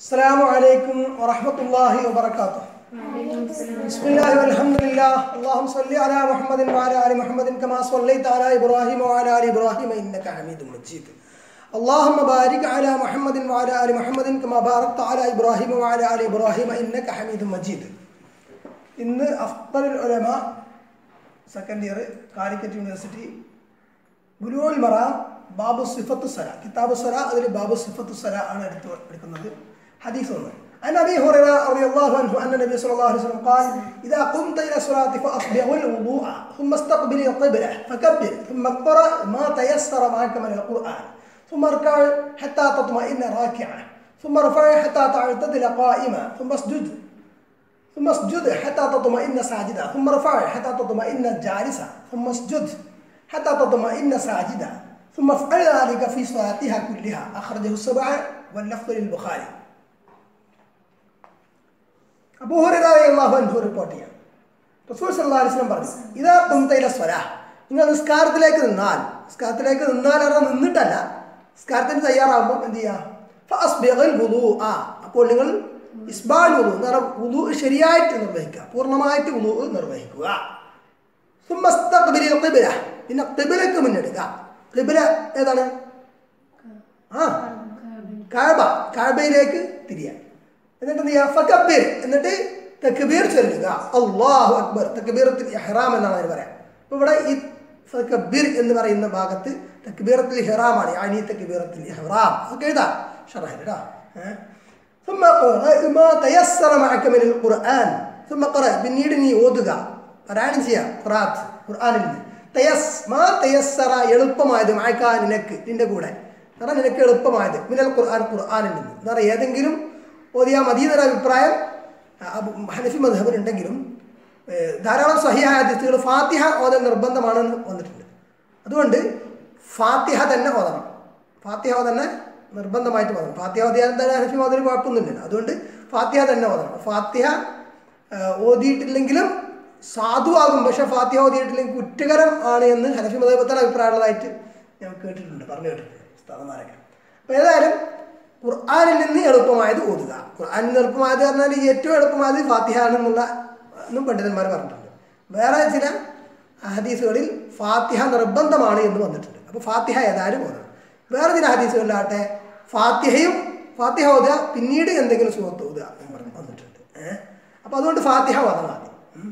السلام عليكم ورحمة الله وبركاته بسم الله والحمد لله اللهم صل على محمد وعلى آل محمد كما صليت على إبراهيم وعلى آل إبراهيم إنك حميد مجيد اللهم بارك على محمد وعلى آل محمد كما باركت على إبراهيم وعلى آل إبراهيم إنك حميد مجيد ഇന്ന് Afzal Ulama second year Calicut university ഗുരുവോൽ മറ ബാബു സിഫത്ത് സല കിതാബ് സല അതിൽ ബാബു സിഫത്ത് സല ആണ് എടുത്ത് എടുക്കുന്നത് ഹദീസ് ഒന്ന് عن ابي هريره رضي الله عنه ان النبي صلى الله عليه وسلم قال اذا قمت الى الصلاه فاصبغ الوضوء ثم استقبل القبله فكبر ثم اقرا ما تيسر معك من القران ثم اركع حتى تطمئن راكعا ثم ارفع حتى تعتدل قائما ثم اسجد ثم اسجد حتى تطمئن ساجدا ثم ارفع حتى تطمئن جالسا ثم اسجد حتى تطمئن ساجدا ثم افعل ذلك في صلاتها كلها اخرجه السبعه واللفظ للبخاري അബൂഹുറാഹു അൻഹു റിപ്പോർട്ട് ചെയ്യാം റസൂൽ സല്ലല്ലാഹു അലൈഹി വസല്ലം പറഞ്ഞു ഇതാ കുന്തയിലെ സ്വര നിങ്ങൾ നിസ്കാരത്തിലേക്ക് നിന്നാൽ നിസ്കാരത്തിലേക്ക് നിന്നാൽ പറഞ്ഞാൽ നിന്നിട്ടല്ല നിസ്കാരത്തിന് തയ്യാറാകുമ്പോൾ എന്ത് ചെയ്യുക ഫഅസ്ബിഗൽ വുളൂഅ അപ്പോൾ നിങ്ങൾ ഇസ്ബാൽ വുളു എന്ന് പറഞ്ഞാൽ വുളു ശരിയായിട്ട് നിർവഹിക്കുക പൂർണ്ണമായിട്ട് വുളു നിർവഹിക്കുക സുമ്മസ്തഖ്ബിലിൽ ഖിബ്ല പിന്നെ ഖിബ്ലക്ക് മുന്നെടുക്കുക ഖിബ്ല ഏതാണ് ആ കഅബ കഅബയിലേക്ക് തിരിയാൻ എന്നിട്ട് എന്ത് ചെയ്യുക ഫക്കബീർ എന്നിട്ട് തക്ബീർ ചൊല്ലുക അള്ളാഹു അക്ബർ തക്ബീറത്തിൽ ഇഹ്റാം എന്നാണ് അതിന് പറയാം അപ്പോൾ ഇവിടെ ഈ ഫക്കബീർ എന്ന് പറയുന്ന ഭാഗത്ത് തക്ബീറത്തിൽ ഇഹ്റാമാണ് അനി തക്ബീറത്തിൽ ഇഹ്റാം ഒക്കെ എഴുതാം ഷറഹിൽ കേട്ടോ ഏഹ് ثم قرأ ما تيسر معك من القرآن ثم قرأ പിന്നീട് നീ ഓതുക പാരായണം ചെയ്യുക ഖുറാത്ത് ഖുർആനിൽ നിന്ന് തയസ് മാ തയസ്സറ എളുപ്പമായത് മായ്ക്കാ നിനക്ക് നിന്റെ കൂടെ കാരണം നിനക്ക് എളുപ്പമായത് മിനൽ ഖുർആൻ ഖുർആനിൽ നിന്ന് എന്താ പറയുക ഏതെങ്കിലും ഓതിയാൽ മതി എന്നൊരു അഭിപ്രായം അബു ഹനഫി മധബിനുണ്ടെങ്കിലും ധാരാളം സഹിയായ ഹദീസുകൾ ഫാത്തിഹ ഓതൽ നിർബന്ധമാണെന്ന് വന്നിട്ടുണ്ട് അതുകൊണ്ട് ഫാത്തിഹ തന്നെ ഓതണം ഫാത്തിഹ തന്നെ നിർബന്ധമായിട്ട് ഓതണം ഫാത്തിഹ ഓതിയാൽ എന്തായാലും ഹനഫി മധുര കുഴപ്പമൊന്നുമില്ലല്ലോ അതുകൊണ്ട് ഫാത്തിഹ തന്നെ ഓതണം ഫാത്തിഹ ഓതിയിട്ടില്ലെങ്കിലും സാധുവാകും പക്ഷെ ഫാത്തിഹ ഓതിയിട്ടില്ലെങ്കിൽ കുറ്റകരം ആണ് എന്ന് ഹനഫി മധബത്തിൽ അഭിപ്രായമുള്ളതായിട്ട് ഞാൻ കേട്ടിട്ടുണ്ട് പറഞ്ഞു കേട്ടിട്ടുണ്ട് സ്ഥലമാരൊക്കെ അപ്പോൾ ഏതായാലും ഖുർആാനിൽ നിന്ന് എളുപ്പമായത് ഓതുക ഖുർആാനിൽ നിന്ന് എളുപ്പമായത് പറഞ്ഞാൽ ഏറ്റവും എളുപ്പമായത് ഫാത്തിഹ എന്നുള്ള എന്നും പണ്ഡിതന്മാർ പറഞ്ഞിട്ടുണ്ട് വേറെ ചില ഹദീസുകളിൽ ഫാത്തിഹ നിർബന്ധമാണ് എന്ന് വന്നിട്ടുണ്ട് അപ്പോൾ ഫാത്തിഹ ഏതായാലും ഓതണം വേറെ ചില ഹദീസുകളിലാട്ടെ ഫാത്തിഹയും ഫാത്തിഹ ഓതുക പിന്നീട് എന്തെങ്കിലും സുഹൃത്ത് ഓതുക എന്ന് പറഞ്ഞ് വന്നിട്ടുണ്ട് ഏഹ് അപ്പോൾ അതുകൊണ്ട് ഫാത്തിഹ ഓതണം ആദ്യം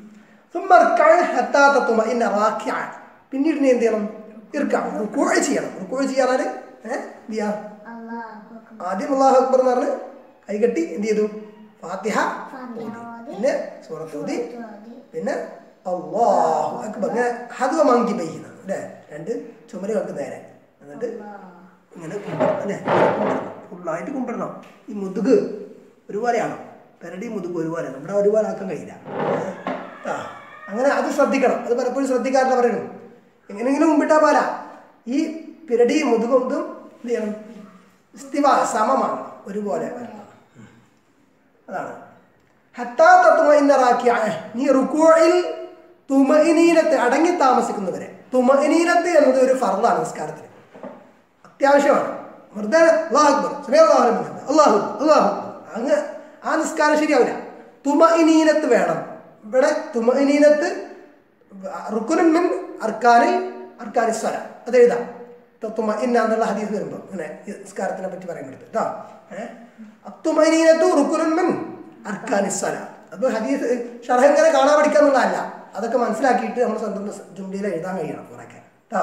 ഹത്താത്തത്തുമ ഇന്ന റാഖ്യാണ് പിന്നീട് നീ എന്ത് ചെയ്യണം ഇർക്കാം റുക്കോഴ ചെയ്യണം റുക്കോഴ ചെയ്യാനാണ് ഏഹ് എന്ത് ചെയ്യാം ആദ്യം അള്ളാഹു അക്ബർ എന്ന് പറഞ്ഞ് കൈകെട്ടി എന്ത് ചെയ്തു ഫാത്തിഹ ഓതി പിന്നെ സൂറത്ത് ഓതി പിന്നെ അള്ളാഹു അക്ബർ ഇങ്ങനെ ഹതുവ മങ്കി പെയ്യുന്നതാണ് അല്ലേ രണ്ട് ചുമരുകൾക്ക് നേരെ എന്നിട്ട് ഇങ്ങനെ കുമ്പിടണം അല്ലേ ഫുള്ളായിട്ട് കുമ്പിടണം ഈ മുതുക് ഒരുപോലെയാണോ പെരടി മുതുക് ഒരുപോലെ നമ്മുടെ ഒരുപോലെ ആക്കാൻ കഴിയില്ല ആ അങ്ങനെ അത് ശ്രദ്ധിക്കണം അത് പലപ്പോഴും ശ്രദ്ധിക്കാറില്ല പറയുന്നു എങ്ങനെയെങ്കിലും മുമ്പിട്ടാൽ പോരാ ഈ പിരടി മുതുകും ഇതും എന്ത് ചെയ്യണം സ്ഥിവ സമമാണ് ഒരുപോലെ വരണം അതാണ് ഹത്താ തത്വയിന്നറാക്കിയ നീ റുക്കോയിൽ തുമഇനീനത്ത് അടങ്ങി താമസിക്കുന്നവരെ തുമഇനീനത്ത് എന്നത് ഒരു ഫർദാണ് നിസ്കാരത്തിൽ അത്യാവശ്യമാണ് വെറുതെ അള്ളാഹു അക്ബർ സമയം അള്ളാഹു അള്ളാഹു അള്ളാഹു അങ്ങ് ആ നിസ്കാരം ശരിയാവില്ല തുമഇനീനത്ത് വേണം ഇവിടെ തുമഇനീനത്ത് റുക്കുനുൻ മിൻ അർക്കാനിൽ അർക്കാനി സ്വല അത് എഴുതാം തത്വമ ഇന്ന എന്നുള്ള ഹദീസ് വരുമ്പോൾ ഇങ്ങനെ നിസ്കാരത്തിനെ പറ്റി പറയുന്നത് കേട്ടോ അത്തുമനീനത്തു റുക്കുനുൻ അർക്കാനിസ്വല അപ്പോൾ ഹദീസ് ഷർഹ ഇങ്ങനെ കാണാൻ പഠിക്കാന്നുള്ളതല്ല അതൊക്കെ മനസ്സിലാക്കിയിട്ട് നമ്മൾ സ്വന്തം ജുംലയിൽ എഴുതാൻ കഴിയണം കുറേയൊക്കെ കേട്ടോ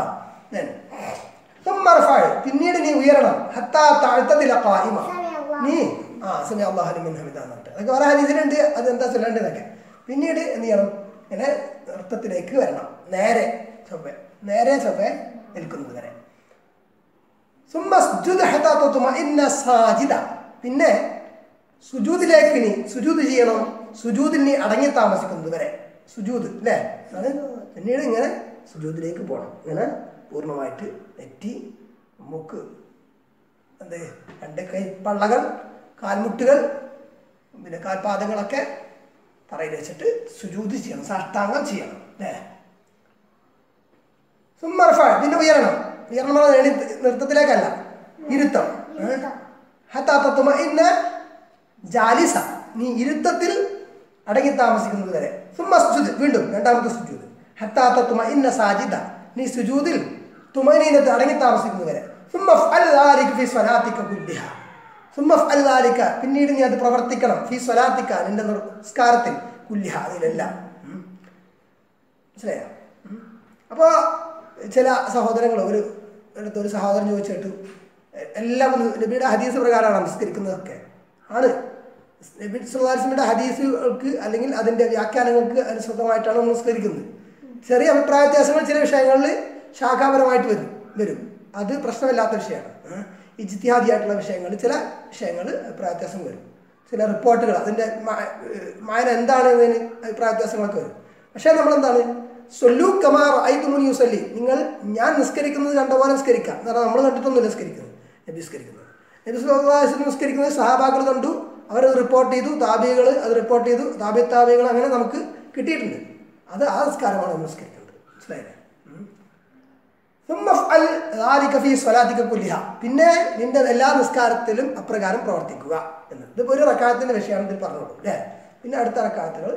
പിന്നീട് നീ ഉയരണം ഹത്താ താഴ്ത്തതില കായിമ നീ ആ സമയ അള്ളാഹു മിൻ ഹമിദ എന്നിട്ട് അതൊക്കെ വേറെ ഹദീസിലുണ്ട് അത് എന്താ ചൊല്ലേണ്ടതൊക്കെ പിന്നീട് എന്ത് ചെയ്യണം ഇങ്ങനെ നൃത്തത്തിലേക്ക് വരണം നേരെ ചൊവ്വ നേരെ ചൊവ്വ നിൽക്കുന്നത് വരെ പിന്നെ സുജൂദിലേക്ക് നീ സുജൂദ് ചെയ്യണം സുജൂദിൽ നീ അടങ്ങി താമസിക്കുന്നത് വരെ സുജൂദ് അല്ലേ അത് പിന്നീട് ഇങ്ങനെ സുജൂദിലേക്ക് പോകണം ഇങ്ങനെ പൂർണ്ണമായിട്ട് നെറ്റി മൂക്ക് എന്ത് രണ്ട് കൈ പള്ളകൾ കാൽമുട്ടുകൾ പിന്നെ കാൽപാദങ്ങളൊക്കെ തറയിൽ വെച്ചിട്ട് സുജൂദ് ചെയ്യണം സാഷ്ടാംഗം ചെയ്യണം അല്ലേ സുമ്മർഫ പിന്നെ ഉയരണം ഉയരണം എണി നൃത്തത്തിലേക്കല്ല ഇരുത്തം ഹത്താത്തത്തുമ ഇന്ന ജാലിസ നീ ഇരുത്തത്തിൽ അടങ്ങി താമസിക്കുന്നത് വരെ സുമ്മ സുജുദ് വീണ്ടും രണ്ടാമത്തെ സുജൂദ് ഹത്താത്ത തുമ ഇന്ന സാജിദ നീ സുജൂദിൽ തുമനീനത്ത് അടങ്ങി താമസിക്കുന്നത് വരെ സുമ്മ ഫഅൽ ദാലിക ഫി സ്വലാത്തിക കുല്ലിഹ സുമ്മ ഫഅൽ ദാലിക പിന്നീട് നീ അത് പ്രവർത്തിക്കണം ഫി സ്വലാത്തിക നിന്റെ നിസ്കാരത്തിൽ കുല്ലിഹ അതിലെല്ലാം ഉം. മനസ്സിലായോ ഉം. അപ്പോൾ ചില സഹോദരങ്ങൾ ഒരു അടുത്ത ഒരു സഹോദരൻ ചോദിച്ചിട്ട് എ- എല്ലാം ഒന്ന് നബിയുടെ ഹദീസ് പ്രകാരമാണ് നമസ്കരിക്കുന്നതൊക്കെ ആണ് നബി സുല്ലാസ്മിയുടെ ഹദീസുകൾക്ക് അല്ലെങ്കിൽ അതിൻ്റെ വ്യാഖ്യാനങ്ങൾക്ക് അനുസൃതമായിട്ടാണ് നമ്മൾ നമസ്കരിക്കുന്നത് ചെറിയ അഭിപ്രായ വ്യത്യാസങ്ങൾ ചില വിഷയങ്ങളിൽ ശാഖാപരമായിട്ട് വരും വരും അത് പ്രശ്നമില്ലാത്ത വിഷയമാണ് ഏഹ്. ഇജ്തിഹാദിയായിട്ടുള്ള വിഷയങ്ങൾ ചില വിഷയങ്ങൾ അഭിപ്രായ വ്യത്യാസം വരും ചില റിപ്പോർട്ടുകൾ അതിൻ്റെ മായന എന്താണ് എന്നതിന് അഭിപ്രായ വ്യത്യാസങ്ങളൊക്കെ വരും പക്ഷേ നമ്മളെന്താണ് സൊല്ലു കമാർ ഐതുമുനി യുസല്ലി നിങ്ങൾ ഞാൻ നിസ്കരിക്കുന്നത് കണ്ട പോലെ നിസ്കരിക്കാം എന്ന് പറഞ്ഞാൽ നമ്മൾ കണ്ടിട്ടൊന്നുമില്ല നിസ്കരിക്കുന്നത് നബി നിസ്കരിക്കുന്നത് നബി സുല്ലാസ് നിസ്കരിക്കുന്നത് സഹാബാക്കൾ കണ്ടു അവരത് റിപ്പോർട്ട് ചെയ്തു താബികൾ അത് റിപ്പോർട്ട് ചെയ്തു താബി താബികൾ അങ്ങനെ നമുക്ക് കിട്ടിയിട്ടുണ്ട് അത് ആ നിസ്കാരമാണ് നമ്മൾ നിസ്കരിക്കുന്നത് മനസ്സിലായില്ലേ ഉം. ثم افعل ذلك في صلاتك كلها പിന്നെ നിന്റെ എല്ലാ നിസ്കാരത്തിലും അപ്രകാരം പ്രവർത്തിക്കുക എന്ന് ഇതിപ്പോൾ ഒരു റക്കാത്തിന്റെ വിഷയമാണ് ഇതിൽ പറഞ്ഞോളൂ അല്ലേ പിന്നെ അടുത്ത റക്കാത്തുകൾ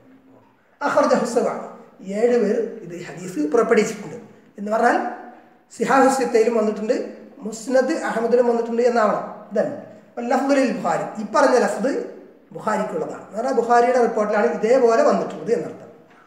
അഹർജ ഹുസവാണ് ഏഴ് പേർ ഇത് ഹദീസ് പുറപ്പെടുവിച്ചിട്ടുണ്ട് എന്ന് പറഞ്ഞാൽ സിഹാഹുസ്യത്തയിലും വന്നിട്ടുണ്ട് മുസ്നദ് അഹമ്മദിലും വന്നിട്ടുണ്ട് എന്നാവണം ഇതന്നെ ലഫ്ദുലിൽ ബുഖാരി ഈ പറഞ്ഞ ലഫ്ദ് ബുഖാരിക്കുള്ളതാണ് എന്ന് പറഞ്ഞാൽ ബുഖാരിയുടെ റിപ്പോർട്ടിലാണ് ഇതേപോലെ വന്നിട്ടുള്ളത് എന്നർത്ഥം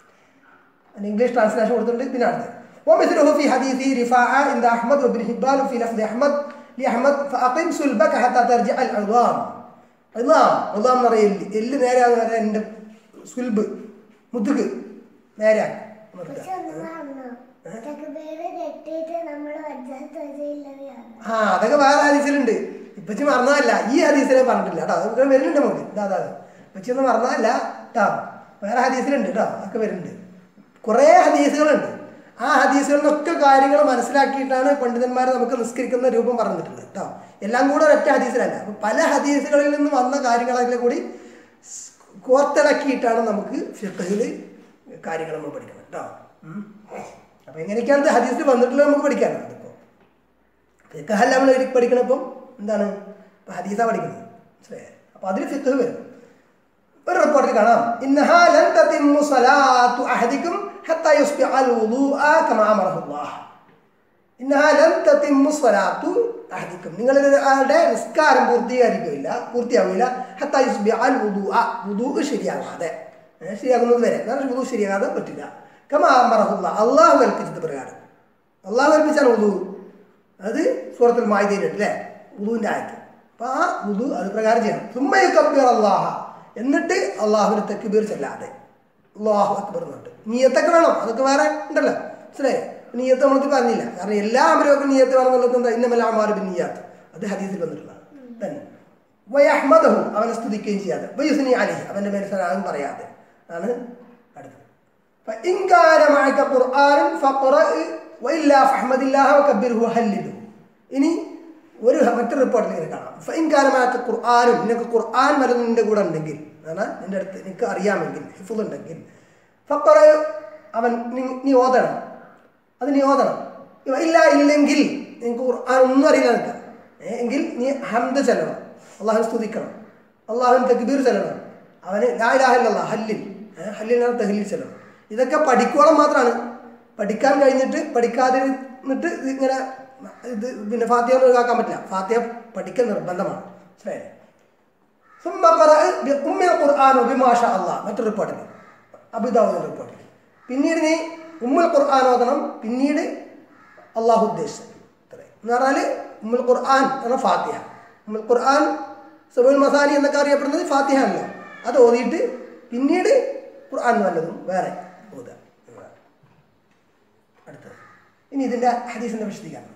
അതിന് ഇംഗ്ലീഷ് ട്രാൻസ്ലേഷൻ കൊടുത്തിട്ടുണ്ട് പിന്നെ അടുത്ത് ومثله في حديث رفاعة عند أحمد وابن حبان وفي لفظ أحمد لأحمد فأقم سلبك حتى ترجع العظام عظام عظام എന്ന് പറയുക എല്ല് എല്ല് നേരെയാന്ന് പറയാൻ എൻ്റെ സുൽബ് മുതുക് നേരെയാക്കി നിർത്തുക. പക്ഷെ ഒന്ന് പറഞ്ഞോ തക്ബീറ് കെട്ടിയിട്ട് നമ്മൾ വജ്ജത്ത് വജയില്ലവയാണ് ആ അതൊക്കെ വേറെ ഹദീസിലുണ്ട് ഇപ്പച്ചി മറന്നതല്ല ഈ ഹദീസിലെ പറഞ്ഞിട്ടില്ല കേട്ടോ അതൊക്കെ വരുന്നുണ്ട് നമുക്ക് ഇതാ അതാ ഇപ്പച്ചി ഒന്നും മറന്നതല്ല കേട്ടോ വേറെ ഹദീസിലുണ്ട് കേട്ടോ അതൊക്കെ വരുന്നുണ്ട് കുറേ ഹദീസുകളുണ്ട് ആ ഹദീസുകളിൽ നിന്നൊക്കെ കാര്യങ്ങൾ മനസ്സിലാക്കിയിട്ടാണ് പണ്ഡിതന്മാർ നമുക്ക് നിസ്കരിക്കുന്ന രൂപം പറഞ്ഞിട്ടുള്ളത് കേട്ടോ എല്ലാം കൂടെ ഒരൊറ്റ ഹദീസിലല്ല അപ്പം പല ഹദീസുകളിൽ നിന്ന് വന്ന കാര്യങ്ങളതിൽ കൂടി സ് കോർത്തിളക്കിയിട്ടാണ് നമുക്ക് ഫിഖഹിൽ കാര്യങ്ങൾ നമ്മൾ പഠിക്കുന്നത് കേട്ടോ അപ്പം എങ്ങനെയൊക്കെയാണ് ഇത് ഹദീസിൽ വന്നിട്ടുള്ളത് നമുക്ക് പഠിക്കാനാണ് അതിപ്പോൾ ഫിഖഹല്ല നമ്മൾ എഴുതി പഠിക്കണപ്പം എന്താണ് ഇപ്പം ഹദീസ പഠിക്കുന്നത് മനസ്സിലായേ അപ്പോൾ അതിൽ ഫിഖ് വരും ഒരു റിപ്പോർട്ടിൽ കാണാം ഇന്നഹാ ലൻ തതിമ്മു സ്വലാത്തു അഹദിക്കും ഹത്താ യുസ്ബിഅൽ വുളൂഅ കമാ അമറഹു അല്ലാഹ് ഇന്നഹാ ലൻ തതിമ്മു സ്വലാത്തു അഹദിക്കും നിങ്ങളിൽ ഒരാളുടെ നിസ്കാരം പൂർത്തീകരിക്കുകയില്ല പൂർത്തിയാവില്ല ഹത്താ യുസ്ബിഅൽ വുളൂഅ വുളൂ ശരിയാകാതെ ഏ, ശരിയാകുന്നത് വരെ എന്നാൽ വുളൂ ശരിയാകാതെ പറ്റില്ല കമാ അമറഹു അല്ലാഹ് അള്ളാഹു കൽപ്പിച്ചത് പ്രകാരം അള്ളാഹു കൽപ്പിച്ചാണ് വുളൂ അത് സൂറത്തുൽ മായിദയിലുണ്ട് അല്ലേ വുളുവിൻ്റെ ആയത്ത് അപ്പോൾ ആ വുളു അത് പ്രകാരം ചെയ്യണം സുമ്മയ കബീർ അള്ളാഹ എന്നിട്ട് അള്ളാഹുവിന് തെക്കുബീർ ചെല്ലാതെ അള്ളാഹു അക്ബർ എന്നുണ്ട് നീയത്തൊക്കെ വേണം അതൊക്കെ വേറെ ഉണ്ടല്ലോ മനസ്സിലായി നീയത്ത് നമ്മൾക്ക് പറഞ്ഞില്ല കാരണം എല്ലാ അമരവും നീയത്ത് വേണമെന്നുള്ളത് എന്താ ഇന്നമല്ല അമാർ ബിൻ നീയാത്ത് അത് ഹദീസിൽ വന്നിട്ടുള്ളതാണ് തന്നെ വയഹ്മദഹു അവനെ സ്തുതിക്കുകയും ചെയ്യാതെ വയുസ്നി അലി അവൻ്റെ മേൽ സലാം പറയാതെ ആണ് അടുത്തത് فإن كان معك قرآن فقرأ وإلا فاحمد الله وكبره وهلله ഇനി ഒരു മറ്റൊരു റിപ്പോർട്ടിൽ ഇങ്ങനെ കാണാം ഫൈൻകാലമായിട്ട് ഖുർആാനും നിനക്ക് ഖുർആൻ വല്ലതും നിന്റെ കൂടെ ഉണ്ടെങ്കിൽ എന്നാൽ നിന്റെ അടുത്ത് നിനക്ക് അറിയാമെങ്കിൽ ഹിഫുൽ ഉണ്ടെങ്കിൽ ഫക്കറ അവൻ നീ- നീ ഓതണം അത് നീ ഓതണം ഇവ ഇല്ല ഇല്ലെങ്കിൽ നിനക്ക് ഖുർആൻ ഒന്നും അറിയില്ല നിനക്ക് ഏ, എങ്കിൽ നീ ഹംദ ചെല്ലണം അള്ളാഹുവിനെ സ്തുതിക്കണം അള്ളാഹുവിന് തക്ബീർ ചെല്ലണം അവന് ലാ ഇലാഹ ഇല്ലല്ലാഹ് ഹല്ലിൽ ഏ, ഹല്ലിലാണ് തഹ്ലിൽ ചെല്ലണം ഇതൊക്കെ പഠിക്കോളം മാത്രമാണ് പഠിക്കാൻ കഴിഞ്ഞിട്ട് പഠിക്കാതെ നിന്നിട്ട് ഇങ്ങനെ ഇത് പിന്നെ ഫാത്തിയ ഒഴിവാക്കാൻ പറ്റില്ല ഫാത്തിയ പഠിക്കൽ നിർബന്ധമാണ് മനസ്സിലായില്ലേ ثم قرأ بأم القرآن وبما شاء الله മറ്റൊരു റിപ്പോർട്ടിൽ അബുദാവുദ് റിപ്പോർട്ടിൽ പിന്നീട് നീ ഉമ്മുൽ ഖുർആൻ ഓതണം പിന്നീട് അള്ളാഹു ഉദ്ദേശിച്ചത് ഇത്രയും എന്ന് പറഞ്ഞാൽ ഉമ്മുൽ ഖുർആൻ എന്ന് പറഞ്ഞാൽ ഫാത്തിഹ ഉമ്മുൽ ഖുർആൻ സബുൽ മസാനി എന്നൊക്കെ അറിയപ്പെടുന്നത് ഫാത്തിഹ അല്ല അത് ഓതിയിട്ട് പിന്നീട് ഖുർആൻ വല്ലതും വേറെ ഓതുക എന്നതാണ്. അടുത്തത് ഇനി ഇതിൻ്റെ ഹദീസിൻ്റെ വിശദീകരണം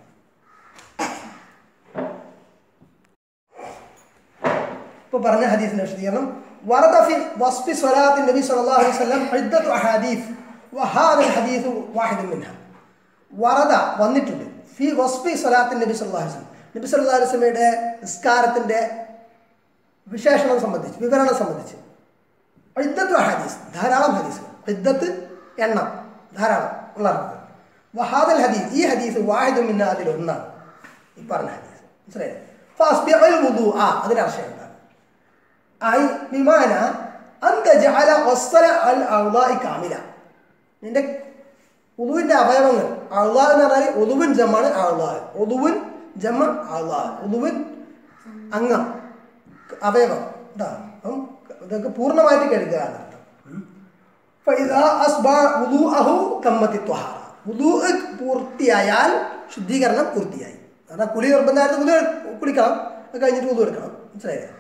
ഇപ്പോൾ പറഞ്ഞ ഹദീസിന്റെ വിശദീകരണം വറദ ഫി വസ്ഫി സ്വലാത്തി നബി സല്ലല്ലാഹു അലൈഹി വസല്ലം ഇദ്ദത്തു അഹാദീസ് വഹാദൽ ഹദീസ് വാഹിദുൻ മിൻഹ വറദ വന്നിട്ടുണ്ട് ഫി വസ്ഫി സ്വലാത്തി നബി സല്ലല്ലാഹു അലൈഹി വസല്ലം നബി സല്ലല്ലാഹു അലൈഹി വസല്ലമയുടെ നിസ്കാരത്തിന്റെ വിശേഷണം സംബന്ധിച്ച് വിവരണം സംബന്ധിച്ച് ഇദ്ദത്തു അഹാദീസ് ധാരാളം ഹദീസ് ഇദ്ദത്ത് എണ്ണം ധാരാളം ഉള്ള അർത്ഥം വഹാദൽ ഹദീസ് ഈ ഹദീസ് വാഹിദുൻ മിൻഹ അതിൽ ഒന്നാണ് ഈ പറഞ്ഞ ഹദീസ് മനസ്സിലായില്ലേ ഫാസ്ബിഅൽ വുദു ആ അതിന് ആശയം എന്താണ് ഐ വിമാന അന്ത ജഅല വസ്സല അൽ അഅ്ളാഇ കാമില നിന്റെ ഉളുവിന്റെ അവയവങ്ങൾ അള്ളാ എന്ന് പറഞ്ഞാൽ ഉളുവിൻ ജമ്മാണ് അള്ളാ ഉളുവിൻ ജമ്മ അള്ളാ ഉളുവിൻ അംഗം അവയവം ഇതാ അപ്പം ഇതൊക്കെ പൂർണ്ണമായിട്ട് കഴുകുക എന്നർത്ഥം ഉം. فإذا أصبح وضوءه تمت الطهارة وضوء പൂർത്തിയായാൽ ശുദ്ധീകരണം പൂർത്തിയായി കാരണം കുളി നിർബന്ധമായിട്ട് കുളി കുളിക്കണം അത് കഴിഞ്ഞിട്ട് ഉതു എടുക്കണം മനസ്സിലായില്ലേ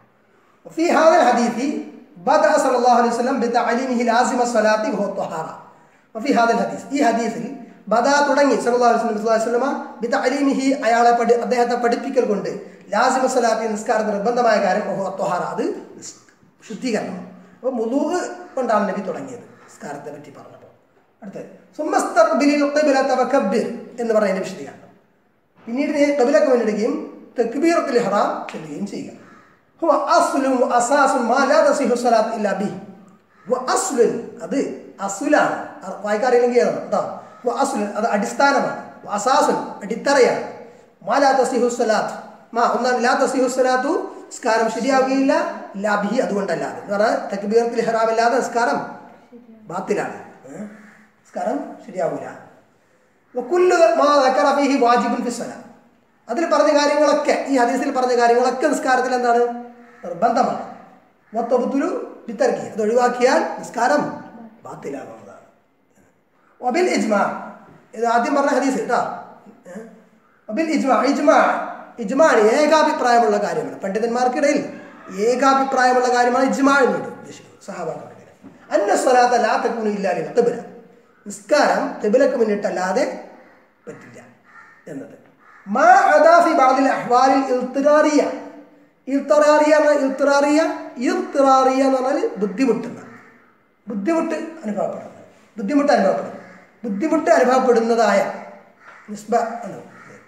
وفي هذا الحديث بدأ صلى الله عليه وسلم بتعليمه لازم الصلاة وهو الطهارة وفي هذا الحديث ഈ ഹദീസിൽ ബദ തുടങ്ങി സല്ലല്ലാഹു അലൈഹി വസല്ലം സ്വല്ലല്ലാഹു അലൈഹി വസല്ലമ ബിതഅലീമിഹി അയാളെ പഠി അദ്ദേഹത്തെ പഠിപ്പിക്കൽ കൊണ്ട് ലാസിമ സ്വലാത്തി നിസ്കാരത്തിന് നിർബന്ധമായ കാര്യം വഹു അത്വഹാറ അത് ശുദ്ധീകരണം അപ്പോൾ മുലൂ കൊണ്ടാണ് നബി തുടങ്ങിയത് നിസ്കാരത്തെ പറ്റി പറഞ്ഞപ്പോൾ അടുത്തത് സുമ്മസ്തഖ്ബിലിൽ ഖിബ്ലത വകബ്ബിർ എന്ന് പറയുന്ന വിശദീകരണം പിന്നീട് നീ കബിലൊക്കെ മുന്നിടുകയും തെക്കുബീറത്തിൽ ഹറാം ചെല്ലുകയും ചെയ്യുക ഹുവ അസ്ലുൻ വ അസാസുൻ മാ ലാ തസിഹു സ്വലാത്ത് ഇല്ലാ ബിഹി ഹുവ അസ്ലുൻ അത് അസുലാണ് വായിക്കാറില്ലെങ്കിൽ ഏതാണ് കേട്ടോ ഹുവ അസ്ലുൻ അത് അടിസ്ഥാനമാണ് വ അസാസുൻ അടിത്തറയാണ് മാ ലാ തസിഹു സ്വലാത്ത് മാ ഒന്നാണ് ലാ തസിഹു സ്വലാത്തു നിസ്കാരം ശരിയാവുകയില്ല ഇല്ലാ ബിഹി അതുകൊണ്ടല്ലാതെ എന്ന് പറഞ്ഞാൽ തെക്കുബീറത്തിൽ ഹറാം ഇല്ലാതെ നിസ്കാരം ബാത്തിലാണ് ഏ? നിസ്കാരം ശരിയാവില്ല വക്കുല്ലു മാ ദക്കറ ഫീഹി വാജിബുൻ ഫി സ്വലാത്ത് അതിൽ പറഞ്ഞ കാര്യങ്ങളൊക്കെ ഈ ഹദീസിൽ പറഞ്ഞ കാര്യങ്ങളൊക്കെ നിസ്കാരത്തിൽ എന്താണ് നിർബന്ധമാണ് മൊത്തബുത്തുലു ബിത്തർക്കി അത് ഒഴിവാക്കിയാൽ നിസ്കാരം ബാത്തിലാകുന്നതാണ് ഒബിൽ ഇജ്മാ ഇത് ആദ്യം പറഞ്ഞ ഹദീസ് കേട്ടോ ഏ? ഒബിൽ ഇജ്മാ ഇജ്മാ ഇജ്മാണ് ഏകാഭിപ്രായമുള്ള കാര്യമാണ് പണ്ഡിതന്മാർക്കിടയിൽ ഏകാഭിപ്രായമുള്ള കാര്യമാണ് ഇജ്മാ എന്നുണ്ട് ഉദ്ദേശിക്കുന്നത് സഹാബാക്കളുടെ അന്ന സ്വലാത്ത ലാ തക്കൂണു ഇല്ലാലി ഖിബ്ല നിസ്കാരം ഖിബ്ലക്ക് മുന്നിട്ടല്ലാതെ പറ്റില്ല എന്നത് മാ അദാഫി ബാദിൽ അഹ്വാലിൽ ഇൽത്തിറാറിയ ഇൽത്തറാറിയ എന്ന ഇൽത്തിറാറിയ ഇൽത്തിറാറിയ എന്ന് പറഞ്ഞാൽ ബുദ്ധിമുട്ടുന്ന ബുദ്ധിമുട്ട് അനുഭവപ്പെടുന്നത് ബുദ്ധിമുട്ട് അനുഭവപ്പെടുന്നത് ബുദ്ധിമുട്ട് അനുഭവപ്പെടുന്നതായ നിസ്ബ എന്ന്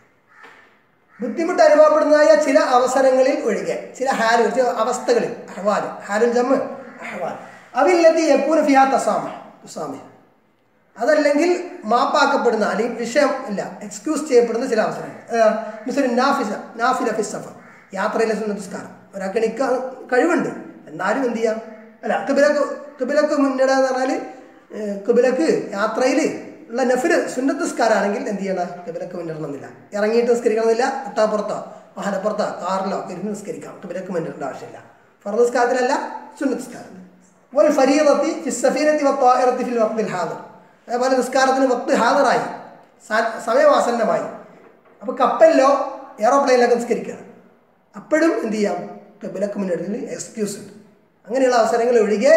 ബുദ്ധിമുട്ട് അനുഭവപ്പെടുന്നതായ ചില അവസരങ്ങളിൽ ഒഴികെ ചില ഹാലുകൾ ചില അവസ്ഥകളിൽ അഹ്വാൽ ഹാലുൽ ജമ്മ് അഹ്വാൽ അവില്ലത്തി യക്കൂന ഫിഹാ തസാമ തുസാമിഹ് അതല്ലെങ്കിൽ മാപ്പാക്കപ്പെടുന്ന അല്ലെങ്കിൽ വിഷയം ഇല്ല എക്സ്ക്യൂസ് ചെയ്യപ്പെടുന്ന ചില അവസരങ്ങൾ മുസ്ലിം നാഫിസ നാഫില ഫിസഫർ യാത്രയിലെ സുന്നസ്കാരം ഒരാൾക്ക് എണിക്കാൻ കഴിവുണ്ട് എന്നാലും എന്ത് ചെയ്യാം അല്ല കിബിലക്ക് കിബിലക്ക് മുന്നിടുക എന്ന് പറഞ്ഞാൽ കിബിലക്ക് യാത്രയിൽ ഉള്ള നഫില് സുന്നത്തസ്കാരാണെങ്കിൽ എന്ത് ചെയ്യണം കിബിലക്ക് മുന്നിടണമെന്നില്ല ഇറങ്ങിയിട്ട് നിസ്കരിക്കണമെന്നില്ല ഒട്ടാപ്പുറത്തോ വാഹനപ്പുറത്തോ കാറിലോ ഒക്കെ ഇരുന്ന് നിസ്കരിക്കാം കിബിലക്ക് മുന്നിടേണ്ട ആവശ്യമില്ല ഫർദസ്കാരത്തിലല്ല സുന്നത്തസ്കാരം ഒരു ഫരീദത്തി ഫിസ്സഫീനത്തി വത്തായിറത്തി ഫിൽ വക്തിൽ ഹാദർ അതേപോലെ നിസ്കാരത്തിന് വക്ത് ഹാദറായി സ- സമയമാസന്നമായി അപ്പോൾ കപ്പലിലോ എയറോപ്ലെയിനിലൊക്കെ നിസ്കരിക്കുകയാണ് അപ്പോഴും എന്ത് ചെയ്യാം കിബിലക്ക് മുന്നിടത്തിൽ എക്സ്ക്യൂസ് ഉണ്ട് അങ്ങനെയുള്ള അവസരങ്ങൾ ഒഴികെ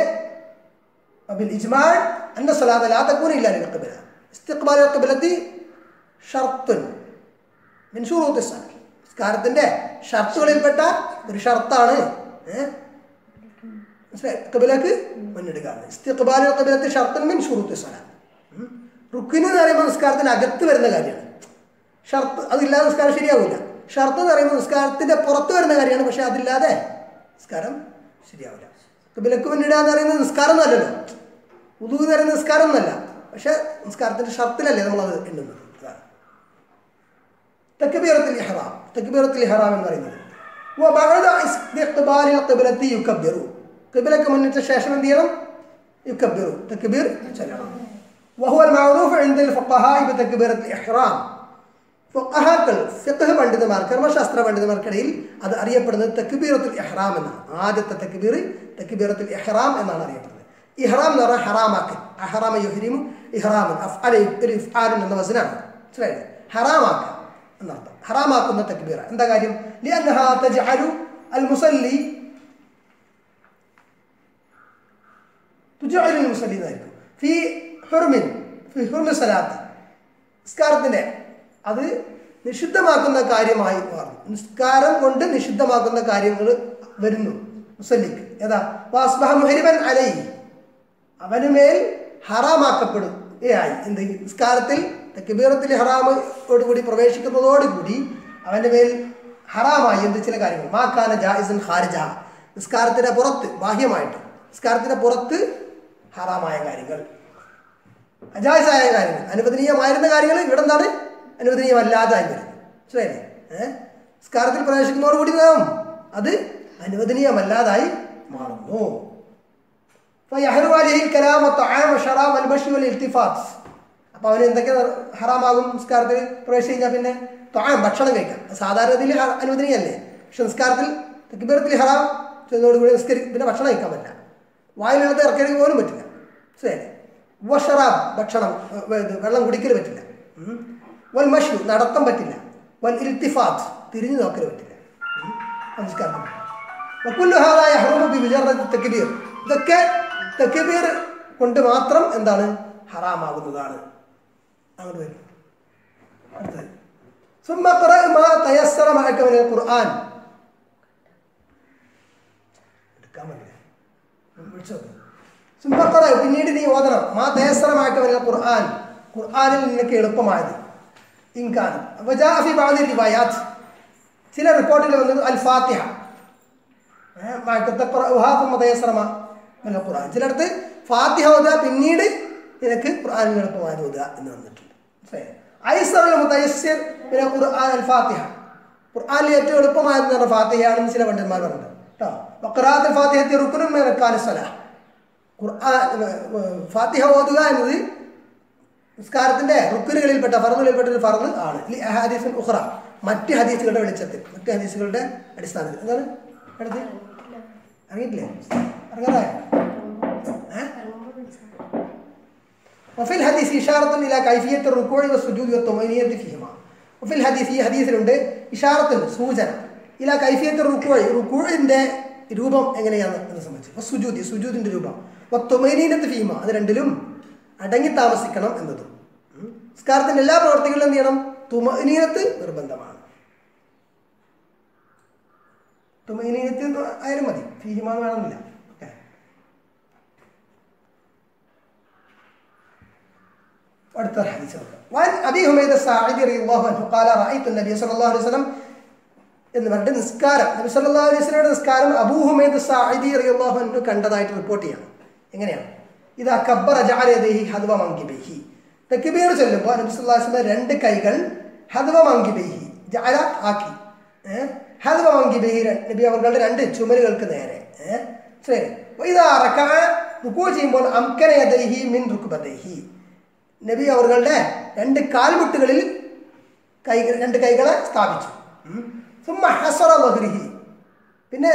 അബിൽ ഇജ്മാൽ അന്ന സ്വലാത്ത ലാ തക്കൂന ഇല്ല ലിൽഖിബല ഇസ്തിഖ്ബാൽ ഖിബലത്തി ഷർത്തുൻ മിൻ ശുറൂത്തി സ്വലാത്ത് നിസ്കാരത്തിന്റെ ഷർത്തുകളിൽപ്പെട്ട ഒരു ഷർത്താണ് ഏഹ് മനസ്സിലായി ഖിബലക്ക് മുന്നിടുക ഇസ്തിഖ്ബാൽ ഖിബലത്തി ഷർത്തുൻ മിൻ ശുറൂത്തി സ്വലാത്ത് ഉം. റുക്കിന് എന്ന് പറയുമ്പോൾ നിസ്കാരത്തിന് അകത്ത് വരുന്ന കാര്യമാണ് ഷർത്ത് അതില്ലാതെ നിസ്കാരം ശരിയാവില്ല ഷർത്ത് എന്ന് പറയുമ്പോൾ നിസ്കാരത്തിന്റെ പുറത്ത് വരുന്ന കാര്യമാണ് പക്ഷെ അതില്ലാതെ നിസ്കാരം ശരിയാവില്ല കിബിലക്ക് മുന്നിടുക എന്ന് പറയുന്നത് നിസ്കാരം എന്നല്ലല്ലോ ഉദു എന്ന് പറയുന്നത് നിസ്കാരം എന്നല്ല പക്ഷെ നിസ്കാരത്തിന്റെ ഷർത്തിലല്ലേ നമ്മളത് എണ്ണുന്നത് അതാണ് തക്ബീറത്തുൽ ഇഹ്റാം തക്ബീറത്തുൽ ഇഹ്റാം എന്ന് പറയുന്നത് وبعد استقبال القبلة يكبر قبلك മുന്നിട്ട ശേഷം എന്ത് ചെയ്യണം يكبر تكبير ചൊല്ലണം وهو المعروف عند الفقهاء بتكبيرة الإحرام ഫുഖഹാക്കൾ ഫിഖ് പണ്ഡിതന്മാർ കർമ്മശാസ്ത്ര പണ്ഡിതന്മാർക്കിടയിൽ അത് അറിയപ്പെടുന്നത് തക്ബീറത്തുൽ ഇഹ്റാം എന്നാണ് ആദ്യത്തെ തക്ബീർ തക്ബീറത്തുൽ ഇഹ്റാം എന്നാണ് അറിയപ്പെടുന്നത് ഇഹ്റാം എന്ന് പറഞ്ഞാൽ ഹറാമാക്കൽ അഹറാമ യുഹ്രിമു ഇഹ്റാമൻ അഫ്അല ഒരു ഇഫ്ആലുൻ എന്ന വസനാണ് മനസ്സിലായില്ലേ ഹറാമാക്കുക എന്നർത്ഥം ഹറാമാക്കുന്ന തക്ബീറ എന്താ കാര്യം ലിഅന്നഹാ തജ്അലു അൽ മുസല്ലി തുജഅലു അൽ മുസല്ലി എന്നായിരിക്കും ഫി ഹുർമിൻ ഫി ഹുർമി സലാത്ത് നിസ്കാരത്തിൻ്റെ അത് നിഷിദ്ധമാക്കുന്ന കാര്യമായി മാറും നിസ്കാരം കൊണ്ട് നിഷിദ്ധമാക്കുന്ന കാര്യങ്ങൾ വരുന്നു മുസല്ലിക്ക് ഏതാ വാസ്ബഹ മുഹരിബൻ അലൈ അവന് മേൽ ഹറാമാക്കപ്പെടുകയായി എന്ത് നിസ്കാരത്തിൽ തെക്കുബീറത്തിൽ ഹറാമോടുകൂടി പ്രവേശിക്കുന്നതോടുകൂടി അവൻ്റെ മേൽ ഹറാമായി എന്ത് ചില കാര്യങ്ങൾ മാക്കാന ജായിസൻ ഖാരിജ നിസ്കാരത്തിൻ്റെ പുറത്ത് ബാഹ്യമായിട്ട് നിസ്കാരത്തിൻ്റെ പുറത്ത് ഹറാമായ കാര്യങ്ങൾ അജായസായ കാര്യങ്ങൾ അനുവദനീയമായിരുന്ന കാര്യങ്ങൾ ഇവിടെ എന്താണ് അനുവദനീയമല്ലാതായി വരുന്നത് മനസ്സിലായില്ലേ ഏഹ് നിസ്കാരത്തിൽ പ്രവേശിക്കുന്നതോടുകൂടി നാം അത് അനുവദനീയമല്ലാതായി മാറുന്നു فيحرم عليه الكلام والطعام والشراب والمشي والالتفات അപ്പോൾ അവന് എന്തൊക്കെ ഹറാമാകും നിസ്കാരത്തിൽ പ്രവേശിച്ച് കഴിഞ്ഞാൽ പിന്നെ തൊഴാം ഭക്ഷണം കഴിക്കാം അത് സാധാരണത്തിൽ അനുവദനീയല്ലേ പക്ഷെ നിസ്കാരത്തിൽ തെക്കിബീറത്തിൽ ഹറാം ചെയ്തതോടുകൂടി നിസ്കരി പിന്നെ ഭക്ഷണം കഴിക്കാൻ പറ്റില്ല വായിലുള്ളത് ഇറക്കണമെങ്കിൽ പോലും പറ്റില്ല ശരി വഷറാബ് ഭക്ഷണം ഏർ, ഇത് വെള്ളം കുടിക്കൽ പറ്റില്ല ഉം. വൽ മഷു നടത്തം പറ്റില്ല വൽ ഇൽത്തിഫാത്ത് തിരിഞ്ഞു നോക്കൽ പറ്റില്ല ഉം. നമസ്കാരം വക്കുല്ലുഹാദായ ഹറൂബി വിചാരണ തെക്കിബീർ ഇതൊക്കെ തെക്കിബീർ കൊണ്ട് മാത്രം എന്താണ് ഹറാമാകുന്നതാണ് അങ്ങോട്ട് വരും അടുത്തത് ثم اقرأ ما تيسر معك من القرآن എടുക്കാൻ പറ്റില്ല വിളിച്ചോ ثم اقرأ പിന്നീട് നീ ഓതണം മാ തയസ്സറ معك من القرآن ഖുർആനിൽ നിനക്ക് എളുപ്പമായത് ഇൻകാൻ وجاء في بعض الروايات ചില റിപ്പോർട്ടുകൾ വന്നത് അൽ ഫാത്തിഹ ഏഹ് തഖറഉഹാ ثم تيسر ما من القرآن ചിലടത്ത് ഫാത്തിഹ ഓതുക പിന്നീട് നിനക്ക് ഖുർആനിൽ എളുപ്പമായത് ഓതുക എന്ന് വന്നിട്ടുണ്ട് മനസ്സിലായോ? ഐസറുൽ മുതയസ്സിർ പിന്നെ ഖുർആൻ അൽ ഫാത്തിഹ ഖുർആനിൽ ഏറ്റവും എളുപ്പമായത് എന്ന് പറഞ്ഞ ഫാത്തിഹയാണെന്ന് ചില പണ്ഡിതന്മാർ പറഞ്ഞിട്ടുണ്ട് കേട്ടോ വഖറാഅത്തുൽ ഫാത്തിഹത്തി റുക്നുൻ മിൻ അർക്കാനിസ് സ്വലാഹ് ഖുർആൻ ഏർ, ഫാത്തിഹ ഓതുക എന്നത് നിസ്കാരത്തിന്റെ റുക്കുനുകളിൽപ്പെട്ട ഫറന്നുകളിൽപ്പെട്ട ഒരു ഫറന്ന് ആണ് ലി അഹാദീസുൽ ഉഖ്റ മറ്റ് ഹദീസുകളുടെ വെളിച്ചത്തിൽ മറ്റ് ഹദീസുകളുടെ അടിസ്ഥാനത്തിൽ എന്താണ് അടുത്ത് അറിയിട്ടില്ലേ അറിയാറായോ ഏഹ് وفي الحديث إشارة إلى كيفية الركوع والسجود والطمأنينة فيهما وفي الحديث ഈ ഹദീസിലുണ്ട് ഇഷാറത്തുണ്ട് സൂചന ഇല കൈഫിയത്ത് റുക്കോഴ് റുക്കോഴിൻ്റെ രൂപം എങ്ങനെയാണ് എന്ന് സംബന്ധിച്ച് സുജൂതി സുജൂതിൻ്റെ രൂപം തൊമൈനീനത്ത് ഫീമ അത് രണ്ടിലും അടങ്ങി താമസിക്കണം എന്നതും ഉം. നിസ്കാരത്തിൻ്റെ എല്ലാ പ്രവർത്തികളിലും എന്ത് ചെയ്യണം തുമനീനത്ത് നിർബന്ധമാണ് തുമനീനത്ത് ആയാലും മതി ഫീഹിമ എന്ന് വേണമെന്നില്ല ഓക്കെ അടുത്ത ഹദീസ് നോക്കാം വൻ അബി ഹുമൈദ് സാഇദി റളിയല്ലാഹു അൻഹു ഖാല റഅയ്തു നബി സല്ലല്ലാഹു അലൈഹി വസല്ലം എന്ന് പറഞ്ഞിട്ട് നിസ്കാരം നബി സല്ലല്ലാഹു അലൈഹി വസല്ലമയുടെ നിസ്കാരം അബൂ ഹുമൈദ് സാഇദി റളിയല്ലാഹു അൻഹു കണ്ടതായിട്ട് റിപ്പോർട്ട് ചെയ്യാണ് എങ്ങനെയാണ് ഇതാ കബ്ബറ ജഅല യദൈഹി ഹദ്വ മൻകിബൈഹി തക്ബീർ ചൊല്ലുമ്പോൾ നബി സല്ലല്ലാഹു അലൈഹി വസല്ലം രണ്ട് കൈകൾ ഹദ്വ മൻകിബൈഹി ജഅല ആക്കി ഏഹ് ഹദ്വ മൻകിബൈഹി നബി അവരുടെ രണ്ട് ചുമലുകൾക്ക് നേരെ ഏഹ് ശരി ഇതാ റകഅ റുക്കൂ ചെയ്യുമ്പോൾ അംകന യദൈഹി മിൻ റുക്ബതൈഹി നബി അവരുടെ രണ്ട് കാൽമുട്ടുകളിൽ കൈ രണ്ട് കൈകളെ സ്ഥാപിച്ചു ഉം. സുമ്മ ഹസറ ലഹ്രിഹി പിന്നെ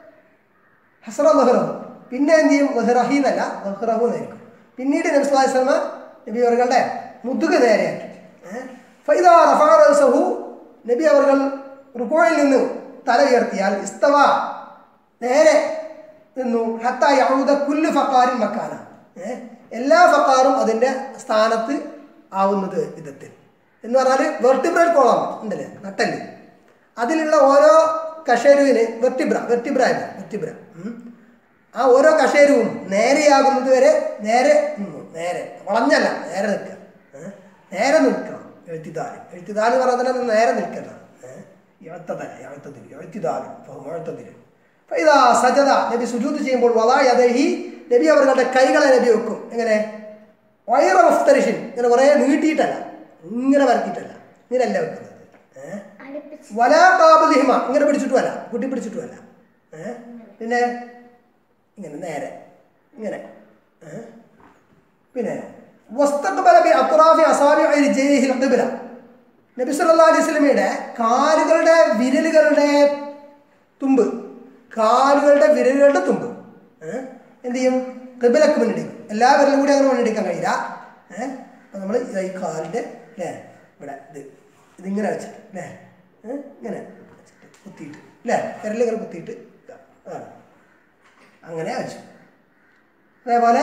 ഹസറ ലഹ്റഹു പിന്നെ എന്ത് ചെയ്യും ലഹ്റഹി എന്നല്ല ലഹ്റഹു എന്നായിരിക്കും പിന്നീട് നബി സ്വല്ലല്ലാഹു അലൈഹി വസല്ലമ നബി അവരുടെ മുതുക് നേരെയാക്കി ഏഹ്? ഫൈദാ റഫഅ റഅസഹു നബി അവർ റുക്കോയിൽ നിന്ന് തല ഉയർത്തിയാൽ ഇസ്തവ നേരെ നിന്നു ഹത്ത യഹൂദ കുല്ലു ഫക്കാരിൻ മക്കാന ഏ? എല്ലാ ഫക്കാറും അതിൻ്റെ സ്ഥാനത്ത് ആവുന്നത് വിധത്തിൽ എന്ന് പറഞ്ഞാൽ വെർട്ടിബ്രൽ കോളം ഉണ്ടല്ലേ നട്ടല് അതിലുള്ള ഓരോ കഷേരുവിന് വെർട്ടിബ്ര വെർട്ടിബ്ര അല്ല വെർട്ടിബ്ര ഉം. ആ ഓരോ കഷേരുവും നേരെയാകുന്നത് വരെ നേരെ നിന്നു നേരെ വളഞ്ഞല്ല നേരെ നിൽക്കുക ഏ? നേരെ നിൽക്കണം എഴുത്തിദാല് എഴുത്തിദാല് എന്ന് പറഞ്ഞാൽ തന്നെ നേരെ നിൽക്കല്ല എഴുത്തതല എഴുത്തതിൽ എഴുത്തിദാല് എഴുത്തതിൽ ഇതാ സജത നബി സുജൂത് ചെയ്യുമ്പോൾ വലാ യദഹി നബി അവരുടെ കൈകളെ നബി വെക്കും എങ്ങനെ വയറ മുഫ്തരിഷിൻ ഇങ്ങനെ കുറേ നീട്ടിയിട്ടല്ല ഇങ്ങനെ വരത്തിയിട്ടല്ല ഇങ്ങനെയല്ല വെക്കുന്നത് ഏഹ് അടുപ്പിച്ച് വലാ കാബലിഹിമ ഇങ്ങനെ പിടിച്ചിട്ടുമല്ല കുട്ടി പിടിച്ചിട്ടുമല്ല ഏഹ് പിന്നെ ഇങ്ങനെ നേരെ ഇങ്ങനെ ഏഹ് പിന്നെ വസ്തഖ്ബല ബി അത്റാഫി അസാബിഇ റിജലിഹിൽ ഖിബ്ല നബി സല്ലല്ലാഹു അലൈഹി വസല്ലമയുടെ കാലുകളുടെ വിരലുകളുടെ തുമ്പ് കാലുകളുടെ വിരലുകളുടെ തുമ്പ് ഏഹ് എന്ത് ചെയ്യും ഖിബ്ലക്ക് മുന്നിടിക്കും എല്ലാ വിരലും കൂടി അങ്ങനെ മുന്നിടിക്കാൻ കഴിയില്ല ഏഹ് അപ്പം നമ്മൾ ഈ കാലിൻ്റെ അല്ലേ ഇവിടെ ഇത് ഇതിങ്ങനെ വെച്ചിട്ട് അല്ലേ ഏഹ് ഇങ്ങനെ വെച്ചിട്ട് കുത്തിയിട്ട് അല്ലേ വിരലിങ്ങനെ കുത്തിയിട്ട് ഇതാ. അതാണ് അങ്ങനെ വെച്ചു അതേപോലെ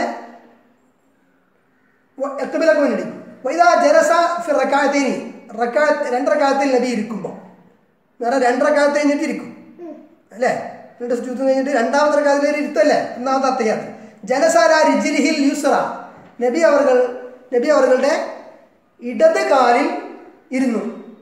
എത്തുബിലൊക്കെ മുന്നിടിക്കും വൈദാ ജലസ ഫിർ റക്കായത്തേനി റക്കാ രണ്ടരക്കാലത്തിൽ നബി ഇരിക്കുമ്പോൾ വേറെ രണ്ടരക്കാലത്ത് കഴിഞ്ഞിട്ട് ഇരിക്കും അല്ലേ രണ്ട് സുജൂത്ത് കഴിഞ്ഞിട്ട് രണ്ടാമത്തെ റക്കാത്തിൽ ഒരു ഇരുത്തല്ലേ ഒന്നാമത്തെ അത്തയ്യാത്ത് ജലസാര റിജിലിഹിൽ യുസ്ര നബി അവർകൾ നബി അവர்களுടെ ഇടത് കാലിൽ ഇരുന്നു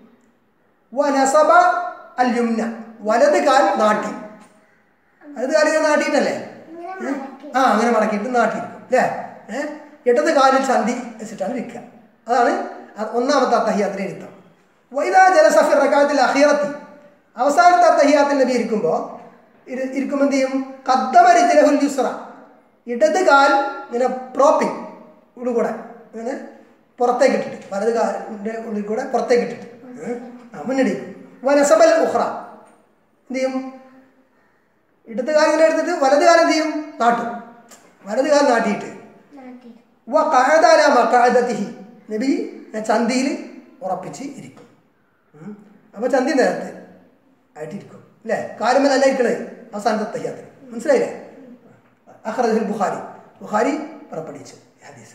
വനസബ അൽ യുംന വലത് കാൽ നാട്ടി വലത് കാലിൽ ഇങ്ങനെ നാട്ടിയിട്ടല്ലേ ഇങ്ങനെ ഏ? മടക്കി ആ അങ്ങനെ മടക്കിയിട്ട് നാട്ടിയിരിക്കും അല്ലേ ഏഹ് ഇടത് കാലിൽ ചന്തി വെച്ചിട്ടാണ് ഇരിക്കുക അതാണ് അ- ഒന്നാമത്തെ അത്തഹിയാത്തിലെ ഇരുത്തം വൈദാ ജലസഫിർ റക്കാത്തിൽ അഹിയറത്തി അവസാനത്തെ അത്തഹിയാത്തിൽ നബി ഇരിക്കുമ്പോൾ ഇരു ഇരിക്കുമ്പോൾ എന്ത് ചെയ്യും കദ്ദമരിജലഹുൽ യുസ്ര ഇടത് കാൽ ഇങ്ങനെ പ്രോപ്പിംഗ് ഉള്ളിൽ കൂടെ ഇങ്ങനെ പുറത്തേക്ക് ഇട്ടിട്ട് വലത് കാലിൻ്റെ ഉള്ളിൽ കൂടെ പുറത്തേക്ക് ഇട്ടിട്ട് ഏഹ്? ആ മുന്നടിക്കും വനസബൽ ഉഹ്റ എന്ത് ചെയ്യും ഇടത് കാലം ഇങ്ങനെ എടുത്തിട്ട് വലത് കാലം എന്ത് ചെയ്യും നാട്ടും വലത് കാലം നാട്ടിയിട്ട് നാട്ടിൽ വ കഅദല മഖഅദതിഹി നബി ചന്തിയിൽ ഉറപ്പിച്ച് ഇരിക്കും ഉം. അപ്പൊ ചന്തി നേരത്തെ ആയിട്ടിരിക്കും അല്ലേ കാലുമല്ല ഇരിക്കണത് അവസാനത്തെ തയ്യാത്തിന് മനസ്സിലായില്ലേ അഖ്റജുൽ ബുഖാരി ബുഖാരി പുറപ്പെടുവിച്ചു ഈ ഹദീസ്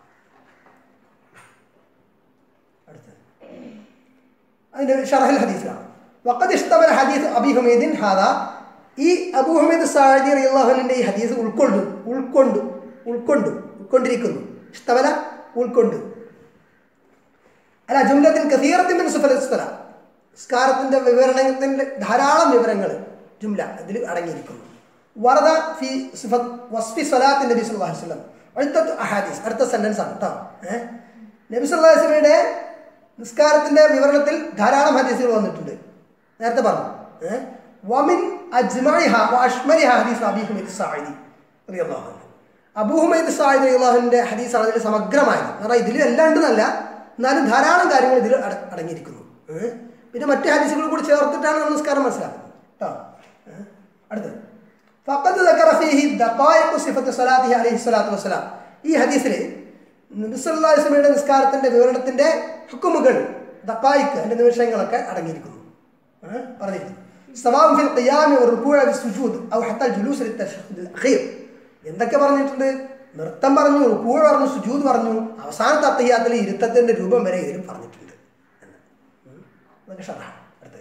അടുത്തത് അതിന്റെ ഷറഹൽ ഹദീസ് കാണാം വഖദ് ഇഷ്തമല ഹദീസ് അബി ഹുമൈദിൻ ഹാദ ഈ അബൂ ഹുമൈദ് സാദി റളിയല്ലാഹുവിന്റെ ഈ ഹദീസ് ഉൾക്കൊണ്ടു ഉൾക്കൊണ്ടു ഉൾക്കൊണ്ടു ഉൾക്കൊണ്ടിരിക്കുന്നു ഇഷ്തമല ഉൾക്കൊണ്ടു അല്ല ജുംലത്തിൽ കസീറത്തിൻ മിൻ സുഫൽ ഇസ്തല സ്കാരത്തിന്റെ വിവരണത്തിന്റെ ധാരാളം വിവരങ്ങൾ ജുംല ഇതിൽ അടങ്ങിയിരിക്കുന്നു വറദ ഫി സിഫത്ത് വസ്ഫി സ്വലാത്ത് നബി സല്ലല്ലാഹു അലൈഹി വസല്ലം അടുത്ത അഹാദീസ് അടുത്ത സെന്റൻസ് ആണ് കേട്ടോ ഏഹ് നബി സല്ലല്ലാഹു അലൈഹി വസല്ലമയുടെ നിസ്കാരത്തിന്റെ വിവരണത്തിൽ ധാരാളം ഹദീസുകൾ വന്നിട്ടുണ്ട് നേരത്തെ പറഞ്ഞു ഏഹ് വമിൻ അജ്മഇഹ വ അഷ്മലിഹ ഹദീസ് അബീ ഹുമൈദ് സായിദി റളിയല്ലാഹു അൻഹു അബൂ ഹുമൈദ് സായിദ് റളിയല്ലാഹുവിന്റെ ഹദീസാണ് ഇതിൽ സമഗ്രമായത് എന്ന് പറഞ്ഞാൽ ഇതിൽ എല്ലാം ഉണ്ടെന്നല്ല എന്നാലും ധാരാളം കാര്യങ്ങൾ ഇതിൽ അട- അടങ്ങിയിരിക്കുന്നു ഏഹ് പിന്നെ മറ്റു ഹദീസുകൾ കൂടി ചേർത്തിട്ടാണ് നമ്മൾ നിസ്കാരം മനസ്സിലാക്കുന്നത് കേട്ടോ ഏഹ് അടുത്തത് ഫഖദ് ذكر فيه دقائق صفة صلاته عليه الصلاة والسلام ഈ ഹദീസിൽ നബി സല്ലല്ലാഹു അലൈഹി വസല്ലമയുടെ നിസ്കാരത്തിന്റെ വിവരണത്തിന്റെ ഹുക്കുമുകൾ ദഖായിക്ക് അതിന്റെ നിമിഷങ്ങളൊക്കെ അടങ്ങിയിരിക്കുന്നു ഏഹ് പറഞ്ഞിരിക്കുന്നു സവാം ഫിൽ ഖിയാമി വറുകൂഅ വസ്സുജൂദ് ഔ ഹത്താ ജുലൂസ് ലിത്തശഹുദ് അഖീർ എന്തൊക്കെ പറഞ്ഞിട്ടുണ്ട് നൃത്തം പറഞ്ഞു റുക്കൂഴ് പറഞ്ഞു സുജൂദ് പറഞ്ഞു അവസാനത്തെ അത്തഹിയാത്തിൽ ഇരുത്തത്തിന്റെ രൂപം വരെ ഇതിൽ പറഞ്ഞിട്ടുണ്ട് എന്ന്. ഉം. അതൊക്കെ ഷറഹ അടുത്തത്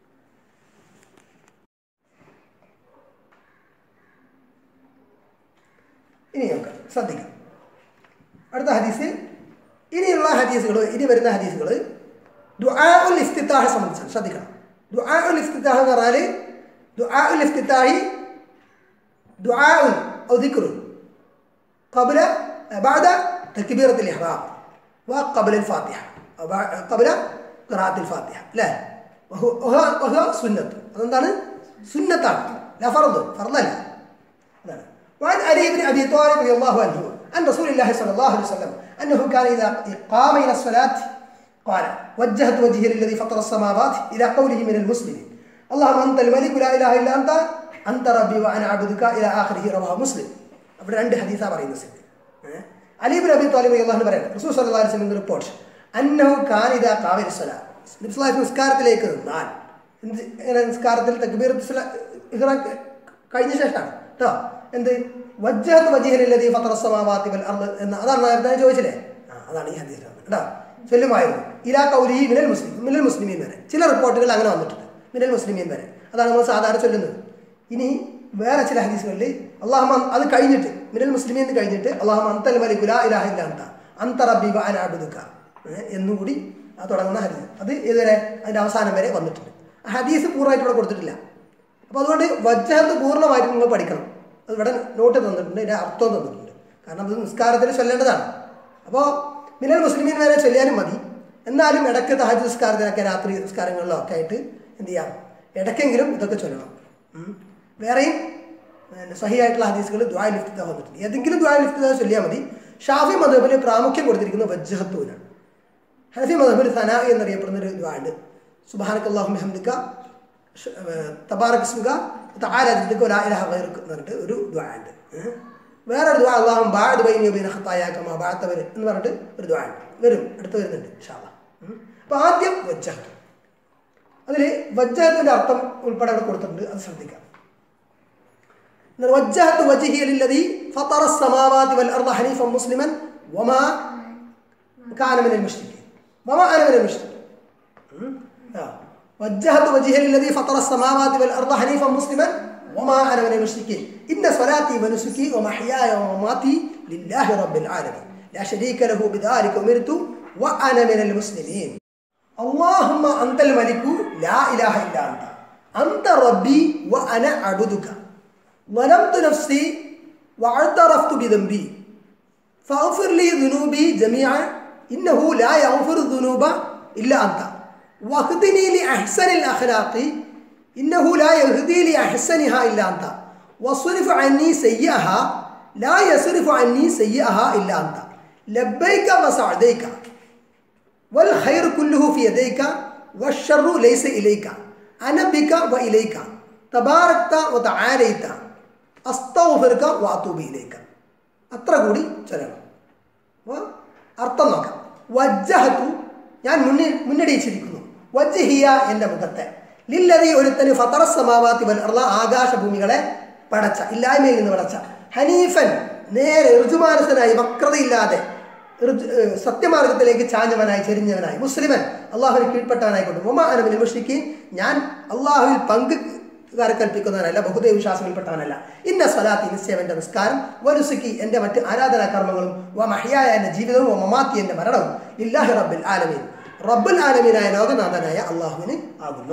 ഇനി നമുക്ക് ശ്രദ്ധിക്കാം അടുത്ത ഹദീസ് ഇനിയുള്ള ഹദീസുകൾ ഇനി വരുന്ന ഹദീസുകൾ ദുആഉൽ ഇഫ്തിത്താഹ് സംബന്ധിച്ചാണ് ശ്രദ്ധിക്കണം ദുആഉൽ ഇഫ്തിത്താഹ് എന്ന് പറഞ്ഞാൽ ദുആഉൽ ഇഫ്തിത്താഹി ദുആഉൻ ഔ ദിക്റുൻ قبل بعد تكبيرة الإحرام وقبل الفاتحة أو بعد- قبل قراءة الفاتحة لا وهو وهو, وهو سنة അതെന്താണ് സുന്നത്താണ് لا فرض فرض لا نعم. وعن علي بن ابي طالب رضي الله عنه عن رسول الله صلى الله عليه وسلم انه كان اذا قام الى الصلاه قال وجهت وجهي للذي فطر السماوات الى قوله من المسلمين اللهم انت الملك لا اله الا انت انت ربي وانا عبدك الى اخره رواه مسلم അവിടെ രണ്ട് ഹദീസാ പറയുന്നത് സ്ഥിതി അലീബിൻ അബി താലിബ് അള്ളാഹു പറയുന്നത് റസൂൽ സല്ലല്ലാഹു അലൈഹി വസല്ലം റിപ്പോർട്ട് അന്നഹു കാനിദ കാവിൽ സ്വലാ നബി നിസ്കാരത്തിലേക്ക് നിന്നാൽ എന്ത് ഇങ്ങനെ നിസ്കാരത്തിൽ തക്ബീർ ഇഹ്റാം കഴിഞ്ഞ ശേഷമാണ് കേട്ടോ എന്ത് വജ്ജഹത്ത് വജിഹലല്ലതി ഫത്തറസമാവാത്തി വൽ അർദ് എന്ന് അതാണ് നേരത്തെ ചോദിച്ചില്ലേ ആ അതാണ് ഈ ഹദീസ് കേട്ടോ ചൊല്ലുമായിരുന്നു ഇലാ കൗലിഹി മിനൽ മുസ്ലിം മിനൽ മുസ്ലിമീൻ വരെ ചില റിപ്പോർട്ടുകൾ അങ്ങനെ വന്നിട്ടുണ്ട് മിനൽ മുസ്ലിമീൻ വരെ അതാണ് നമ്മൾ സാധാരണ ചൊല്ലുന്നത് ഇനി വേറെ ചില ഹദീസുകളിൽ അള്ളാഹു അത് കഴിഞ്ഞിട്ട് മിനൽ മുസ്ലിമീൻ എന്ന് കഴിഞ്ഞിട്ട് അള്ളാഹു അന്തൽ മലികു ലാ ഇലാഹ ഇല്ല അന്ത അന്ത റബ്ബി വ അന അബ്ദുക ഏഹ് എന്നുകൂടി ആ തുടങ്ങുന്ന ഹദീസ് അത് ഇതുവരെ അതിൻ്റെ അവസാനം വരെ വന്നിട്ടുണ്ട് ആ ഹദീസ് പൂർണ്ണമായിട്ട് ഇവിടെ കൊടുത്തിട്ടില്ല അപ്പോൾ അതുകൊണ്ട് വജ്ജഹത്ത് പൂർണ്ണമായിട്ട് നിങ്ങൾ പഠിക്കണം അത് ഇവിടെ നോട്ട് തന്നിട്ടുണ്ട് ഇതിൻ്റെ അർത്ഥം തന്നിട്ടുണ്ട് കാരണം അത് നിസ്കാരത്തിൽ ചൊല്ലേണ്ടതാണ് അപ്പോൾ മിനൽ മുസ്ലിമീൻ വരെ ചൊല്ലിയാലും മതി എന്നാലും ഇടയ്ക്ക് തഹജ് നിസ്കാരത്തിനൊക്കെ രാത്രി നിസ്കാരങ്ങളിലോ ഒക്കെ ആയിട്ട് എന്ത് ചെയ്യാം ഇടയ്ക്കെങ്കിലും ഇതൊക്കെ ചൊല്ലണം ഉം. വേറെയും പിന്നെ സഹിയായിട്ടുള്ള ഹദീസുകൾ ദ്വായ ലിഫ്റ്റിത വന്നിട്ടുണ്ട് ഏതെങ്കിലും ദ്വായ ലിഫ്റ്റിത ചൊല്ലിയാൽ മതി ഷാഫി മധുബിന് പ്രാമുഖ്യം കൊടുത്തിരിക്കുന്നത് വജ്ജഹത്തൂനാണ് ഹനഫി മധബിൽ സനാ എന്നറിയപ്പെടുന്ന ഒരു ദ്വാണ്ട് സുബാനക്ക് അള്ളാഹു ഹംദിക്ക തബാറക് സ്മുക താരാജിക്ക് ഒരാ ഇലഹ ഗൈറുക്ക് എന്ന് പറഞ്ഞിട്ട് ഒരു ദ്വാണ്ട് വേറൊരു ദ്വാ അള്ളാഹും ബാദ് ബൈനി ബൈന ഖത്തായാക്കമ ബാത്തവർ എന്ന് പറഞ്ഞിട്ട് ഒരു ദ്വാണ്ട് വരും അടുത്ത് വരുന്നുണ്ട് ഇൻഷാല്ല അപ്പോൾ ആദ്യം വജ്ജഹത്ത് അതിൽ വജ്ജഹത്തിൻ്റെ അർത്ഥം ഉൾപ്പെടെ അവിടെ കൊടുത്തിട്ടുണ്ട് അത് ശ്രദ്ധിക്കാം وجهت وجهي للذي فطر السماوات والأرض حنيفا مسلما وما كان من المشركين وما أنا من المشركين م? آه. وجهت وجهي للذي فطر السماوات والأرض حنيفا مسلما وما أنا من المشركين إن صلاتي ونسكي ومحياي ومماتي لله رب العالمين لا شريك له بذلك أمرت وأنا من المسلمين اللهم أنت الملك لا إله إلا أنت أنت ربي وأنا عبدك ظلمت نفسي واعترفت بذنبي فاغفر لي ذنوبي جميعا إنه لا يغفر الذنوب إلا أنت واهدني لأحسن الأخلاق ഇന്നഹു ലാ യഹ്ദി ലി അഹ്സനിഹ ഇല്ല അന്ത വസ്രിഫ് അന്നി സയ്യഹ ലാ യസ്രിഫ് അന്നി സയ്യഹ ഇല്ല അന്ത ലബ്ബൈക വസഅദൈക والخير كله في يديك والشر ليس إليك أنا بك وإليك تباركت وتعاليت أستغفرك وأتوب إليك അത്ര കൂടി ചൊല്ലണം അപ്പോൾ അർത്ഥം നോക്കാം വജ്ജഹത്തു ഞാൻ മുന്നിൽ മുന്നടിച്ചിരിക്കുന്നു വജ്ഹിയ എൻ്റെ മുഖത്തെ ലില്ലതി ഒരുത്തന് ഫതറ സമാവാത്തി വലുള്ള ആകാശഭൂമികളെ പടച്ച ഇല്ലായ്മയിൽ നിന്ന് പടച്ച ഹനീഫൻ നേരെ ഋതുമാനസനായി വക്രതയില്ലാതെ ഋതു- ഏഹ് സത്യമാർഗത്തിലേക്ക് ചാഞ്ഞവനായി ചെരിഞ്ഞവനായി മുസ്ലിമൻ അള്ളാഹുവിന് കീഴ്പ്പെട്ടവനായിക്കൊണ്ട് മുമാനബിൻ മുഷിക്ക് ഞാൻ അള്ളാഹുവിൽ പങ്ക് കൽപ്പിക്കുന്നവനല്ല ബഹുദൈവ വിശ്വാസങ്ങളിൽപ്പെട്ടവനല്ല ഇന്ന സ്വലാത്തി നിശ്ചയം എൻ്റെ നിസ്കാരം വനുസുക്കി എൻ്റെ മറ്റ് ആരാധനാ കർമ്മങ്ങളും വ മഹിയായ എൻ്റെ ജീവിതവും വ മമാത്തി എൻ്റെ മരണവും ഇല്ലാഹി റബ്ബിൽ ആലമീൻ റബ്ബുൽ ആലമീനായ ലോകനാഥനായ അള്ളാഹുവിന് ആകുന്നു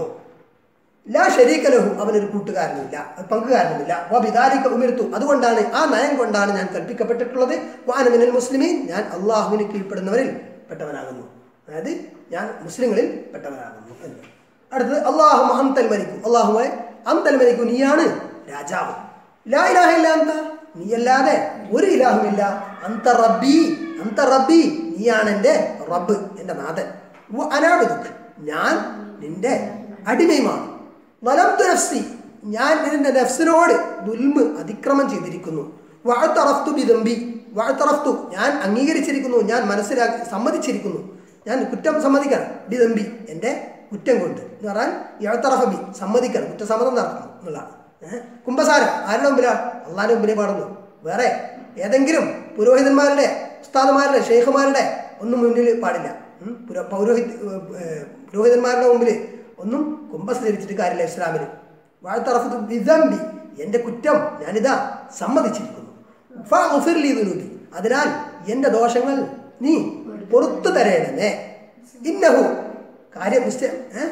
ലാ ശരീക്കലഹു അവനൊരു കൂട്ടുകാരനുമില്ല പങ്കുകാരനുമില്ല വ ബിദാലിക ഉമിർത്തു അതുകൊണ്ടാണ് ആ നയം കൊണ്ടാണ് ഞാൻ കൽപ്പിക്കപ്പെട്ടിട്ടുള്ളത് വാനമിനൽ മുസ്ലിമീൻ ഞാൻ അള്ളാഹുവിന് കീഴ്പ്പെടുന്നവരിൽ പെട്ടവനാകുന്നു അതായത് ഞാൻ മുസ്ലിങ്ങളിൽ പെട്ടവനാകുന്നു എന്ന് അടുത്തത് അള്ളാഹു അന്തൽ മരിക്കും അള്ളാഹുവെ അന്തൽ മരിക്കും നീയാണ് രാജാവ് ലാ ഇലാഹ ഇല്ല അന്ത നീയല്ലാതെ ഒരു ഇലാഹുമില്ല അന്ത റബ്ബി അന്ത റബ്ബി നീയാണ് എൻ്റെ റബ്ബ് എൻ്റെ നാഥൻ വ അനാബുദുക്ക് ഞാൻ നിന്റെ അടിമയുമാണ് വലംതു നഫ്സി ഞാൻ നിന്റെ നഫ്സിനോട് ദുൽമ് അതിക്രമം ചെയ്തിരിക്കുന്നു വാഴ്ത്തറഫ്തു ബിദമ്പി വാഴ്ത്തറഫ്തു ഞാൻ അംഗീകരിച്ചിരിക്കുന്നു ഞാൻ മനസ്സിലാക്കി സമ്മതിച്ചിരിക്കുന്നു ഞാൻ കുറ്റം സമ്മതിക്കണം ബിദമ്പി എൻ്റെ കുറ്റം കൊണ്ട് എന്ന് പറഞ്ഞാൽ ഇഴത്തറഫബി സമ്മതിക്കണം കുറ്റസമ്മതം നടത്തണം എന്നുള്ളതാണ് ഏഹ് കുംഭസാരം ആരുടെ മുമ്പിലാണ് അള്ളാഹിൻ്റെ മുമ്പിലേ പാടുന്നു വേറെ ഏതെങ്കിലും പുരോഹിതന്മാരുടെ ഉസ്താദന്മാരുടെ ഷെയ്ഖുമാരുടെ ഒന്നും മുന്നിൽ പാടില്ല ഉം. പുരോ പൗരോഹിത് ഏഹ് പുരോഹിതന്മാരുടെ മുമ്പിൽ ഒന്നും കുംഭസരിച്ചിട്ട് കാര്യമില്ല ഇസ്ലാമിൽ വാഴ്ത്തറഫത്ത് വിദമ്പി എൻ്റെ കുറ്റം ഞാനിതാ സമ്മതിച്ചിരിക്കുന്നു ഫാഫിർലി ദുനൂബി അതിനാൽ എൻ്റെ ദോഷങ്ങൾ നീ പുറത്തു തരേണമേ ഇന്നഹു കാര്യം നിശ്ചയം ഏഹ്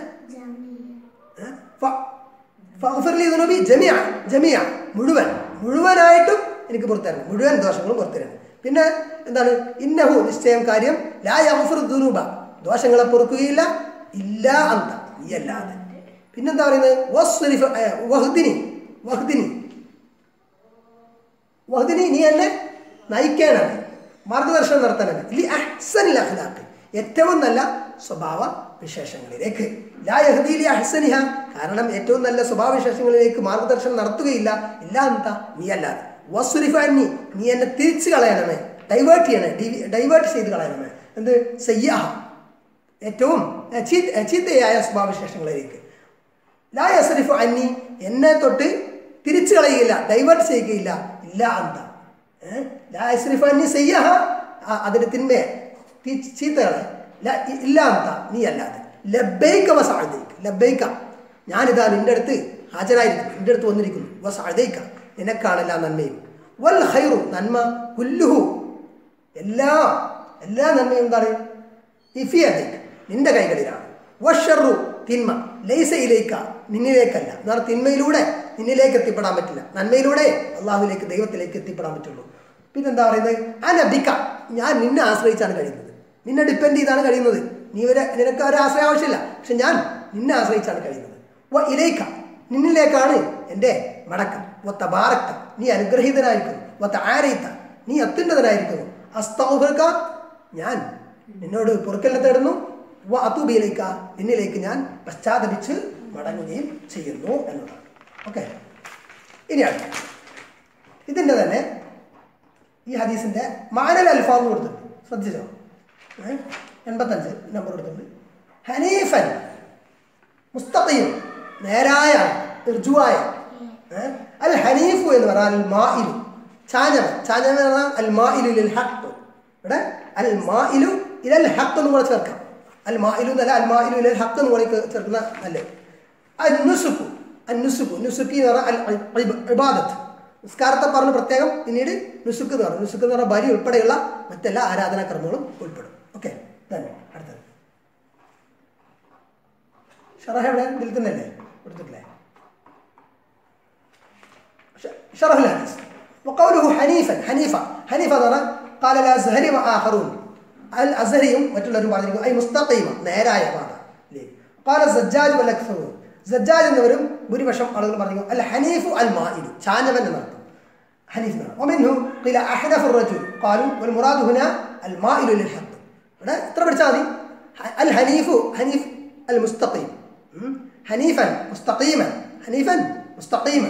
ഏ? ഫ- ഫഗ്ഫിർലി ദുനൂബി ജമിയ ജമിയ മുഴുവൻ മുഴുവനായിട്ടും എനിക്ക് പുറത്തു തരണം മുഴുവൻ ദോഷങ്ങളും പുറത്തു തരണം പിന്നെ എന്താണ് ഇന്നഹു നിശ്ചയം കാര്യം ലാ യഗ്ഫിറു ദുനൂബ ദോഷങ്ങളെ പൊറുക്കുകയില്ല ഇല്ല അന്ത നീ അല്ലാതെ പിന്നെന്താ പറയുന്നത് വസ്രിഫ് ഏ, വഹ്ദിനി വഹ്ദിനി വഹ്ദിനി നീ എന്നെ നയിക്കാനാണ് മാർഗദർശനം നടത്താനാണ് ലി അഹ്സനിൽ അഖ്ലാഖ് ഏറ്റവും നല്ല സ്വഭാവ വിശേഷങ്ങളിലേക്ക് ലാ യഹ്ദി ലി അഹ്സനിഹ കാരണം ഏറ്റവും നല്ല സ്വഭാവ വിശേഷങ്ങളിലേക്ക് മാർഗദർശനം നടത്തുകയില്ല ഇല്ല എന്താ നീ അല്ലാതെ വസുരിഫ നീ നീ എന്നെ തിരിച്ചു കളയണമേ ഡൈവേർട്ട് ചെയ്യണേ ഡൈവേർട്ട് ചെയ്ത് കളയണമേ എന്ത് സയ്യാഹ ഏറ്റവും ഏ, ചീത്ത ഏ, ചീത്തയായ സ്വഭാവവിശേഷങ്ങളിലേക്ക് ലാ യസരിഫു അന്നി എന്നെ തൊട്ട് തിരിച്ചു കളയുകയില്ല ഡൈവേർട്ട് ചെയ്യുകയില്ല ഇല്ല അന്ത ഏ? ലാ യസരിഫു അന്നി സയ്യഹ ആ, അതിന്റെ തിന്മയെ തി- ചീത്തകളെ ല- ഇ- ഇല്ല അന്ത നീ അല്ലാതെ ലബൈക്ക വസാഴതയ്ക്ക് ലബൈക്ക ഞാനിതാ നിന്റെ അടുത്ത് ഹാജരായിരിക്കുന്നു നിന്റെ അടുത്ത് വന്നിരിക്കുന്നു വസാഴതയ്ക്ക നിനക്കാണല്ല നന്മയും വൽ ഹൈറു നന്മ കുല്ലുഹു എല്ലാ എല്ലാ നന്മയും എന്താണ് ഇഫിയതയ്ക്ക് നിന്റെ കൈകളിലാണ് വഷറു തിന്മ ലൈസയിലേക്ക നിന്നിലേക്കല്ല എന്നാൽ തിന്മയിലൂടെ നിന്നിലേക്ക് എത്തിപ്പെടാൻ പറ്റില്ല നന്മയിലൂടെ അള്ളാഹുവിലേക്ക് ദൈവത്തിലേക്ക് എത്തിപ്പെടാൻ പറ്റുള്ളൂ പിന്നെന്താ പറയുന്നത് അനബിക്ക ഞാൻ നിന്നെ ആശ്രയിച്ചാണ് കഴിയുന്നത് നിന്നെ ഡിപ്പെൻഡ് ചെയ്താണ് കഴിയുന്നത് നീ ഒരു നിനക്ക് ഒരു ആശ്രയം ആവശ്യമില്ല പക്ഷെ ഞാൻ നിന്നെ ആശ്രയിച്ചാണ് കഴിയുന്നത് വ ഇലേക്ക നിന്നിലേക്കാണ് എൻ്റെ മടക്കം വ തബാറക്ക നീ അനുഗ്രഹീതനായിരിക്കുന്നു വ താരയിത്ത നീ അത്യുന്നതനായിരിക്കുന്നു അസ്തൗഫർക്ക ഞാൻ നിന്നോട് പൊറുക്കലിനെ തേടുന്നു വ അത്തൂബിയിലേക്ക നിന്നിലേക്ക് ഞാൻ പശ്ചാത്തപിച്ച് മടങ്ങുകയും ചെയ്യുന്നു എന്നതാണ് ഓക്കെ ഇനിയാണ് ഇതിൻ്റെ തന്നെ ഈ ഹദീസിൻ്റെ മാനൽ അൽഫാന്ന് കൊടുത്തിട്ടുണ്ട് ശ്രദ്ധിച്ചോ ഏ? എൺപത്തഞ്ച് നമ്പർ കൊടുത്തിട്ടുണ്ട് ഹനീഫൻ മുസ്തഖീം നേരായ ഋജുവായ ഏ? അൽ ഹനീഫു എന്ന് പറഞ്ഞാൽ അൽ മായിലു ചാഞ്ഞവൻ ചാഞ്ഞവൻ എന്ന് പറഞ്ഞാൽ അൽ മായിലു ലിൽ ഹഖ് ഇവിടെ അൽ മായിലു ഇലൽ ഹഖ് എന്ന് കൂടെ ചേർക്കാം അൽ മായിലു എന്നല്ല അൽ മായിലു ഇലൽ ഹഖ് എന്ന് കൂടെ ചേർക്കുന്ന അല്ലേ അൽ നുസുഖു അൽ നുസുഖു നുസുഖി എന്ന് പറഞ്ഞാൽ അൽ ഇബ- ഇബാദത്ത് നിസ്കാരത്തെ പറഞ്ഞ് പ്രത്യേകം പിന്നീട് നുസുക്ക് എന്ന് പറഞ്ഞു നുസുക്ക് എന്ന് പറഞ്ഞാൽ ബലി ഉൾപ്പെടെയുള്ള മറ്റെല്ലാ ആരാധനാക്രമങ്ങളും ഉൾപ്പെടും ഓക്കെ തന്നെ അടുത്തത് ഷറഹ എവിടെ ഇതിൽ തന്നെയല്ലേ കൊടുത്തിട്ടില്ലേ ش- شرح الحديث وقوله حنيفا حنيفة حنيفة ترى قال الأزهري وآخرون الأزهري മറ്റുള്ളവരും പറഞ്ഞിരിക്കുന്നു ഐ മുസ്തഖീമ നേരായ പാത ല്ലേ? قال الزجاج والأكثرون زجاج എന്നവരും ഭൂരിപക്ഷം ആളുകൾ പറഞ്ഞു അല്ല ഹനീഫു അൽ മായിലു ചാഞ്ഞവൻ എന്നർത്ഥം حنيف نعم ومنه قيل أحنف الرجل قالوا والمراد هنا المائل للحق ഇവിടെ ഇത്ര പഠിച്ചാൽ മതി അൽ ഹനീഫു ഹനീഫ് അൽ മുസ്തഖീം ഉം. ഹനീഫൻ മുസ്തഖീമൻ ഹനീഫൻ മുസ്തഖീമൻ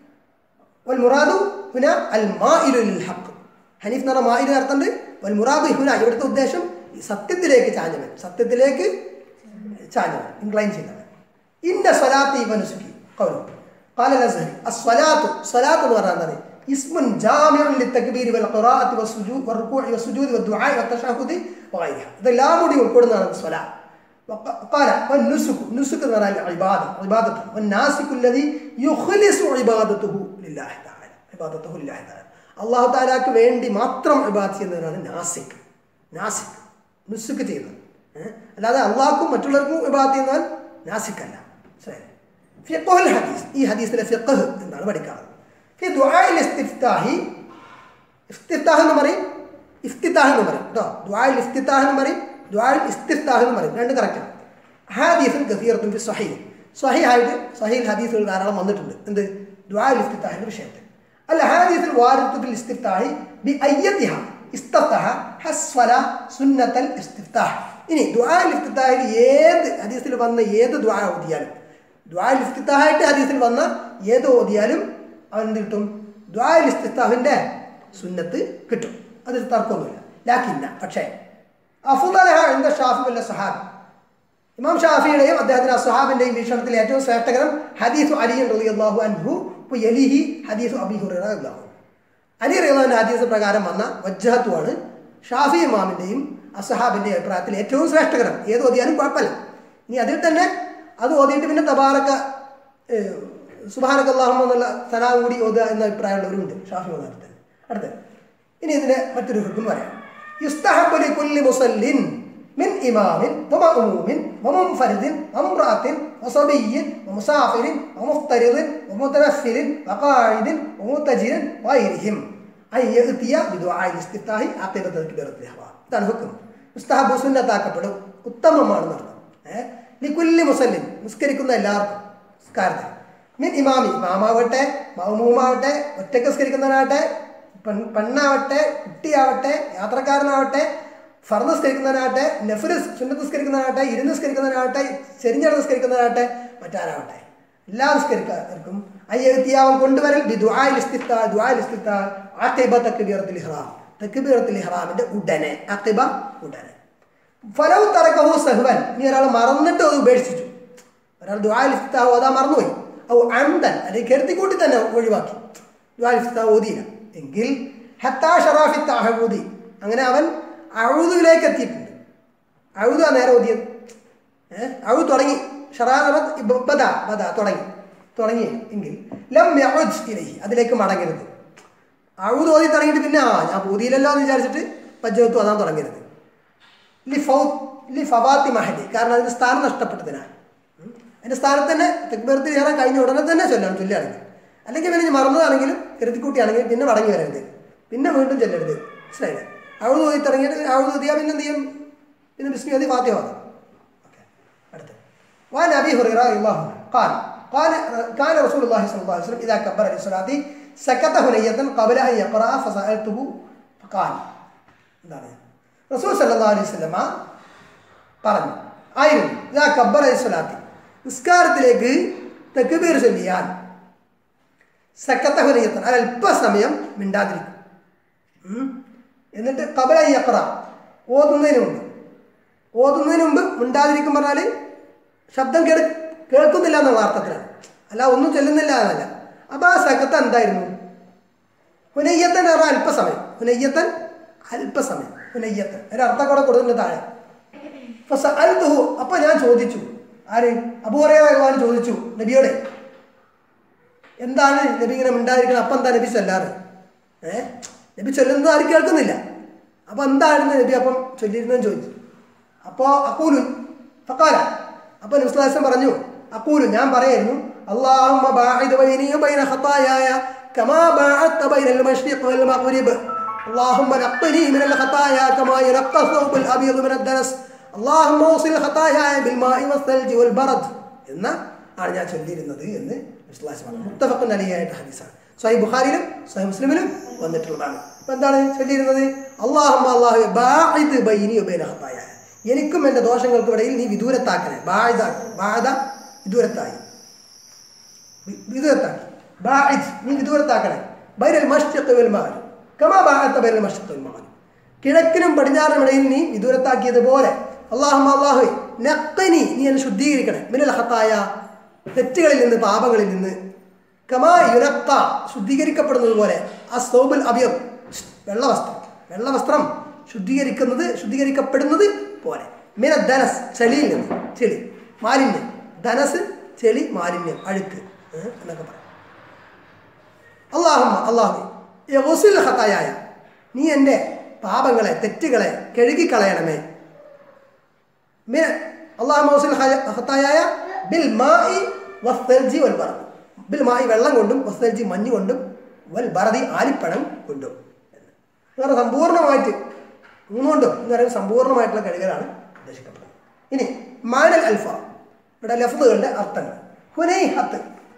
والمراد هنا المائل للحق ഹനീഫ് എന്ന് പറഞ്ഞ മായിൽ അർത്ഥമുണ്ട് വൽ മുറാദ് ഹുന ഇവിടുത്തെ ഉദ്ദേശം ഈ സത്യത്തിലേക്ക് ചാഞ്ഞവൻ സത്യത്തിലേക്ക് ചാഞ്ഞവൻ ഇൻക്ലൈൻ ചെയ്തവൻ ഇന്ന സ്വലാത്ത് ഈ മനുസുക്കി കൗലു قال الازهري الصلاه صلاه എന്ന് പറഞ്ഞാൽ എന്താണ് اسم جامع للتكبير والقراءه والسجود والركوع والسجود والدعاء والتشهد وغيرها ഇതെല്ലാം കൂടി ഉൾപ്പെടുന്നതാണ് സ്വലാ قال والنسك نسك എന്ന് പറഞ്ഞാൽ عباده عباده والناسك الذي يخلص عبادته لله تعالى عبادته لله تعالى അള്ളാഹു താലാക്ക് വേണ്ടി മാത്രം ഇബാദ് ചെയ്യുന്നവരാണ് നാസിക് നാസിക് നുസുക്ക് ചെയ്യുന്നത് ഏ? അല്ലാതെ അള്ളാഹ്ക്കും മറ്റുള്ളവർക്കും ഇബാദ് ചെയ്യുന്നവൻ നാസിക് അല്ല ശരി ഫിഖുൽ ഹദീസ് ഈ ഹദീസിലെ ഫിഖ് എന്നാണ് പഠിക്കാറ് ഫി ദുആഇൽ ഇസ്തിഫ്താഹി ഇഫ്തിഫ്താഹ് എന്ന് പറയും ഇഫ്തിത്താഹ് എന്ന് പറയും കേട്ടോ ദുആഇൽ ഇഫ്തിത്താഹ് എന്ന് പറയും ദുആഇൽ ഇസ്തിഫ്താഹ് എന്ന് പറയും രണ്ട് കറക്റ്റാണ് ഹാദീസും ഗഫീറത്തും ഫി സ്വഹീഹ് സ്വഹീഹായിട്ട് സ്വഹീൽ ഹദീസുകൾ ധാരാളം വന്നിട്ടുണ്ട് എന്ത് ദുആഇൽ ഇഫ്തിത്താഹിന്റെ വിഷയത്തിൽ അല്ല ഹാദീസിൽ വാരിത്തു ഫിൽ ഇസ്തിഫ്താഹി ബി അയ്യത്തിഹ ഇസ്തഫ്തഹ ഹസ്വല സുന്നത്തൽ ഇസ്തിഫ്താഹ് ഇനി ദുആഇൽ ഇഫ്തിത്താഹിൽ ഏത് ഹദീസിൽ വന്ന ഏത് ദുആ ഓതിയാലും ദ്വാൽ ഇസ്തിത്താഹായിട്ട് ഹദീസിൽ വന്ന ഏത് ഓതിയാലും അവൻ എന്ത് കിട്ടും ദ്വാൽ ഇസ്തിത്താഹിന്റെ സുന്നത്ത് കിട്ടും അതിൽ തർക്കമൊന്നുമില്ല ലാക്കില്ല പക്ഷേ അഫുദലഹ എന്ന ഷാഫി വല്ല സഹാബ് ഇമാം ഷാഫിയുടെയും അദ്ദേഹത്തിന്റെ അസുഹാബിന്റെയും വീക്ഷണത്തിൽ ഏറ്റവും ശ്രേഷ്ഠകരം ഹദീസു അലി റളിയല്ലാഹു അൻഹു യലിഹി ഹദീസു അബി ഹുറൈറ റളിയല്ലാഹു അൻഹു. അലി റഹ്ലാന്റെ ഹദീസ് പ്രകാരം വന്ന വജ്ജഹത്തുമാണ് ഷാഫി ഇമാമിന്റെയും അസഹാബിന്റെയും അഭിപ്രായത്തിൽ ഏറ്റവും ശ്രേഷ്ഠകരം ഏത് ഓതിയാലും കുഴപ്പമില്ല ഇനി അതിൽ തന്നെ അത് ഓതിയിട്ട് പിന്നെ തബാറക്ക സുബാനക്കല്ലാഹും എന്നുള്ള സലാം കൂടി ഓതുക എന്ന അഭിപ്രായമുള്ളവരുണ്ട് ഷാഫി മതത്തിൽ അടുത്ത് ഇനി ഇതിന്റെ മറ്റൊരു ഹുക്കും പറയാം യുസ്തഹബു ലികുല്ലി മുസല്ലിൻ من إمام ومأموم ومنفرد وامرأة وصبي ومسافر ومفترض ومتنفل وقاعد ومتجر وغيرهم أن يأتي بدعاء الاستفتاح عقب تكبيرة الإحرام ഇതാണ് ഹുക്കും മുസ്തഹബ് സുന്നത്താക്കപ്പെടും ഉത്തമമാണെന്ന് അർത്ഥം ഏഹ് ലിക്കുല്ലി മുസല്ലിൻ നിസ്കരിക്കുന്ന എല്ലാവർക്കും നിസ്കാരത്തിൽ മീൻ ഇമാമി ഇമാമാവട്ടെ മൗമൂമാവട്ടെ ഒറ്റയ്ക്ക് നിസ്കരിക്കുന്നവനാവട്ടെ പെൺ പെണ്ണാവട്ടെ കുട്ടിയാവട്ടെ യാത്രക്കാരനാവട്ടെ ഫർദ് നിസ്കരിക്കുന്നവനാവട്ടെ നഫിൽ സുന്നത്ത് നിസ്കരിക്കുന്നവനാവട്ടെ ഇരുന്ന് നിസ്കരിക്കുന്നവനാവട്ടെ ചെരിഞ്ഞിട നിസ്കരിക്കുന്നവനാവട്ടെ മറ്റാരാവട്ടെ എല്ലാ നിസ്കരിക്കാർക്കും അയ്യത്തിയാവൻ കൊണ്ടുവരൽ ബി ദുആയിൽ ഇസ്തിഫ്താ ദുആയിൽ ഇസ്തിഫ്താ അഖിബ തക്ബീറത്തുൽ ഇഹ്റാം തക്ബീറത്തുൽ ഇഹ്റാമിന്റെ ഉടനെ അഖിബ ഉടനെ ഫലവ് തറക്കഹു സഹ്വൻ ഇനി ഒരാൾ മറന്നിട്ട് അത് ഉപേക്ഷിച്ചു ഒരാൾ ദുആയിൽ ഇസ്തിഫ്താ ഓതാൻ മറന്നുപോയി ഔ അംദൻ അല്ലെങ്കിൽ കരുത്തിക്കൂട്ടി തന്നെ ഒഴിവാക്കി ദുആയിൽ ഇസ്തിഫ്താ ഓതിയില്ല എങ്കിൽ ഹത്താ ഷറാഫി താഹൂദി അങ്ങനെ അവൻ അഴുതുവിലേക്ക് എത്തിയിട്ടുണ്ട് അഴുത നേരെ ഓതിയത് ഏഹ് അഴു തുടങ്ങി ഷറാറത്ത് ബദ ബദ തുടങ്ങി തുടങ്ങി എങ്കിൽ ലം യഉദ് ഇലൈഹി അതിലേക്ക് മടങ്ങരുത് അഴുത് ഓതി തുടങ്ങിയിട്ട് പിന്നെ ആ ഞാൻ പൂതിയില്ലല്ലോ എന്ന് വിചാരിച്ചിട്ട് പജ്ജത്ത് ഓതാൻ തുടങ്ങരുത് ലി ഫൗ ലി ഫവാത്തി മഹലി കാരണം അതിന് സ്ഥാനം നഷ്ടപ്പെട്ടതിനാൽ ഉം. അതിന്റെ സ്ഥാനത്ത് തന്നെ തെക്ബീർത്ത് കയറാൻ കഴിഞ്ഞ ഉടനെ തന്നെ ചൊല്ലണം ചൊല്ലുകയാണെങ്കിൽ അല്ലെങ്കിൽ പിന്നെ ഇനി മറന്നതാണെങ്കിലും കരുതിക്കുട്ടിയാണെങ്കിലും പിന്നെ മടങ്ങി വരരുത് പിന്നെ വീണ്ടും ചൊല്ലരുത് മനസ്സിലായില്ലേ അഴുത് ഓതി തുടങ്ങിയിട്ട് അഴുത് ഓതിയാൽ പിന്നെ എന്ത് ചെയ്യും പിന്നെ ബിസ്മി ഓതി ഫാത്തിഹ ഓതാം ഓക്കെ അടുത്ത് وعن ابي هريره رضي الله عنه قال قال كان رسول الله صلى الله عليه وسلم اذا كبر للصلاه سكت هنية قبل ان يقرا فسالته فقال എന്താണ് റസൂൽ സല്ലല്ലാഹു അലൈഹി വസല്ലമ പറഞ്ഞു ആയിരുന്നു ഇതാ കബ്ബർ അലൈഹി സ്വലാത്തി നിസ്കാരത്തിലേക്ക് തെക്കുബീർ ചൊല്ലിയാൽ സക്കത്ത ഹുനയത്തൻ അത് അല്പസമയം മിണ്ടാതിരിക്കും ഉം. എന്നിട്ട് കബല യക്ര ഓതുന്നതിന് മുമ്പ് ഓതുന്നതിന് മുമ്പ് മിണ്ടാതിരിക്കും പറഞ്ഞാൽ ശബ്ദം കേൾ കേൾക്കുന്നില്ല എന്നുള്ള അർത്ഥത്തിലാണ് അല്ല ഒന്നും ചെല്ലുന്നില്ല എന്നല്ല അപ്പോൾ ആ സക്കത്ത് എന്തായിരുന്നു ഹുനയ്യത്തൻ പറഞ്ഞാൽ അല്പസമയം ഹുനയ്യത്തൻ അല്പസമയം ഹുനയ്യത്തൻ ഒരു അർത്ഥം കൂടെ കൊടുത്തിട്ടുണ്ട് താഴെ ഫസഅൽതുഹു അപ്പോൾ ഞാൻ ചോദിച്ചു ആര് അബൂറയാണ് ചോദിച്ചു നബിയോടെ എന്താണ് നബി ഇങ്ങനെ മിണ്ടാതിരിക്കുന്നത് അപ്പം എന്താ നബി ചൊല്ലാറ് ഏ നബി ചൊല്ലുന്നത് ആരും കേൾക്കുന്നില്ല അപ്പം എന്തായിരുന്നു നബി അപ്പം ചൊല്ലിയിരുന്നതെന്ന് ചോദിച്ചു അപ്പോൾ അക്കൂലുൻ ഫക്കാല അപ്പോൾ നബിസ്ലാസം പറഞ്ഞു അക്കൂലു ഞാൻ പറയായിരുന്നു അള്ളാഹുമ്മ ബാഇദ് ബൈനി വബൈന ഖതായായ കമാ ബാഅത്ത ബൈനൽ മശ്രിഖ് വൽ മഗ്രിബ് اللهم نقني من الخطايا كما ينقى الثوب الابيض من الدنس اللهم اوصل خطاياي بالماء والثلج والبرد എന്ന ആണ് ഞാൻ ചൊല്ലിയിരുന്നത് എന്ന് വിശ്വാസം പറഞ്ഞു മുത്തഫക്കൻ അലിയായിട്ട് ഹദീസാണ് സ്വയം ബുഖാരിയിലും സ്വയം മുസ്ലിമിലും വന്നിട്ടുള്ളതാണ് അപ്പൊ എന്താണ് ചൊല്ലിയിരുന്നത് അള്ളാഹു അള്ളാഹു ബാഇദ് ബൈനി ഉബൈന ഖത്തായ എനിക്കും എൻ്റെ ദോഷങ്ങൾക്കും ഇടയിൽ നീ വിദൂരത്താക്കണേ ബാഴ്ത ബാധ വിദൂരത്തായി വി- വിദൂരത്താക്കി ബാഇദ് നീ വിദൂരത്താക്കണേ ബൈനൽ മഷ്രിഖ് വൽ മഗ്രിബ് കമാ ബാഅത്ത ബൈനൽ മഷ്രിഖ് വൽ മഗ്രിബ് കിഴക്കിനും പടിഞ്ഞാറിനും ഇടയിൽ നീ വിദൂരത്താക്കിയതുപോലെ അള്ളാഹു അള്ളാഹു നഖനി നീ എന്നെ ശുദ്ധീകരിക്കണേ മിനൽ ഹത്തായ തെറ്റുകളിൽ നിന്ന് പാപങ്ങളിൽ നിന്ന് കമാ യുനക്ക ശുദ്ധീകരിക്കപ്പെടുന്നത് പോലെ ആ സോബുൽ അബിയം വെള്ളവസ്ത്രം വെള്ളവസ്ത്രം ശുദ്ധീകരിക്കുന്നത് ശുദ്ധീകരിക്കപ്പെടുന്നത് പോലെ മിന ധനസ് ചെളിയിൽ നിന്ന് ചെളി മാലിന്യം ധനസ് ചെളി മാലിന്യം അഴുക്ക് ഏ, എന്നൊക്കെ പറയാം അള്ളാഹുമ്മ അള്ളാഹു യഹുസിൽ ഹത്തായ നീ എൻ്റെ പാപങ്ങളെ തെറ്റുകളെ കഴുകിക്കളയണമേ മിന അള്ളാഹു മൗസിൽ ഹത്തായ ബിൽ മായി വസ്തൽജി വൽ ബറദ് ബിൽ മായി വെള്ളം കൊണ്ടും വസ്തൽജി മഞ്ഞ് കൊണ്ടും വൽ ബറദി ആലിപ്പഴം കൊണ്ടും എന്ന് പറഞ്ഞാൽ സമ്പൂർണ്ണമായിട്ട് മൂന്നുകൊണ്ടും എന്ന് പറയുന്നത് സമ്പൂർണ്ണമായിട്ടുള്ള കഴുകലാണ് ഉദ്ദേശിക്കപ്പെടുന്നത് ഇനി മാനൽ അൽഫ ഇവിടെ ലഫ്ലുകളുടെ അർത്ഥങ്ങൾ ഹുനൈ ഹത്ത്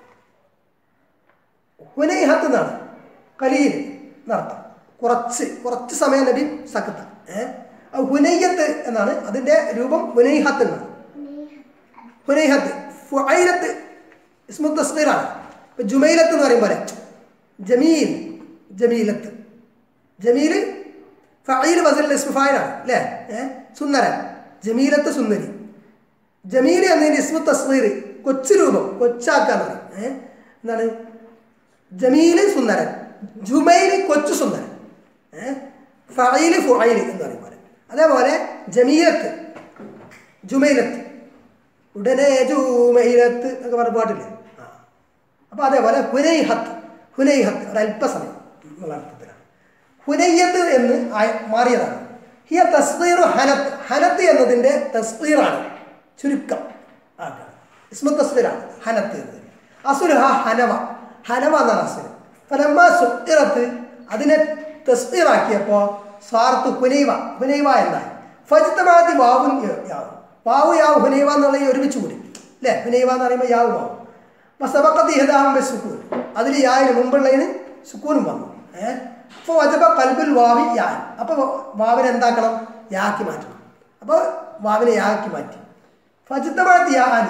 ഹുനൈഹത്ത് എന്നാണ് കലീൽ എന്നർത്ഥം കുറച്ച് കുറച്ച് സമയം നബി സക്കത്ത ഏഹ് ഹുനയ്യത്ത് എന്നാണ് അതിൻ്റെ രൂപം ഹുനൈഹത്ത് എന്നാണ് ഹുനൈഹത്ത് ഫുഐലത്ത് ഇസ്മു തസ്മീറാണ് ഇപ്പം ജുമൈലത്ത് എന്ന് പറയും പോലെ ജമീൽ ജമീലത്ത് ജമീൽ ഫഈൽ വസൽ ഇസ്മുഫായിലാണ് അല്ലേ ഏഹ് സുന്ദരൻ ജമീലത്ത് സുന്ദരി ജമീൽ എന്നതിൻ്റെ ഇസ്മു തസ്മീർ കൊച്ചു രൂപം കൊച്ചാക്കാന്ന് പറയും ഏഹ് എന്താണ് ജമീല് സുന്ദരൻ ജുമൈല് കൊച്ചു സുന്ദരൻ ഏഹ് ഫൈല് ഫുഐല് എന്ന് പറയും പോലെ അതേപോലെ ജമീലത്ത് ജുമൈലത്ത് ഉടനെ ജുമൈലത്ത് എന്നൊക്കെ പറഞ്ഞ പാട്ടില്ലേ ആ അപ്പോൾ അതേപോലെ ഹുനൈഹത്ത് ഹുനൈഹത്ത് ഒരു അല്പസമയം എന്നുള്ള അർത്ഥത്തിലാണ് ഹുനയ്യത്ത് എന്ന് ആയ- മാറിയതാണ് ഹിയ തസ്ബീർ ഹനത്ത് ഹനത്ത് എന്നതിൻ്റെ തസ്ബീറാണ് ചുരുക്കം ആക്കാണ് ഇസ്മു തസ്ബീറാണ് ഹനത്ത് എന്നത് അസുരഹ ഹനവ ഹനവ എന്നാണ് അസുര ഫലമ്മ സുത്തിറത്ത് അതിനെ തസ്ബീറാക്കിയപ്പോൾ സ്വാർത്ത് ഹുനൈവ ഹുനൈവ എന്നായി ഫജിത്തമാതി വാവും യാവും വാവു യാവ് ഹുനൈവ എന്നുള്ള ഈ ഒരുമിച്ച് കൂടി അല്ലേ ഹുനൈവ എന്ന് പറയുമ്പോൾ യാവ് വാവും അപ്പോൾ സബക്കത്ത് ഇഹദാഹം സുക്കൂൻ അതിൽ യാവിന് മുമ്പുള്ളതിന് സുക്കൂനും വന്നു ഏഹ് അപ്പോൾ വജബ കൽബുൽ വാവി യാൻ അപ്പോൾ വാവിനെ എന്താക്കണം യാക്കി മാറ്റണം അപ്പോൾ വാവിനെ യാക്കി മാറ്റി ഫജിത്തമാത്തി യാൻ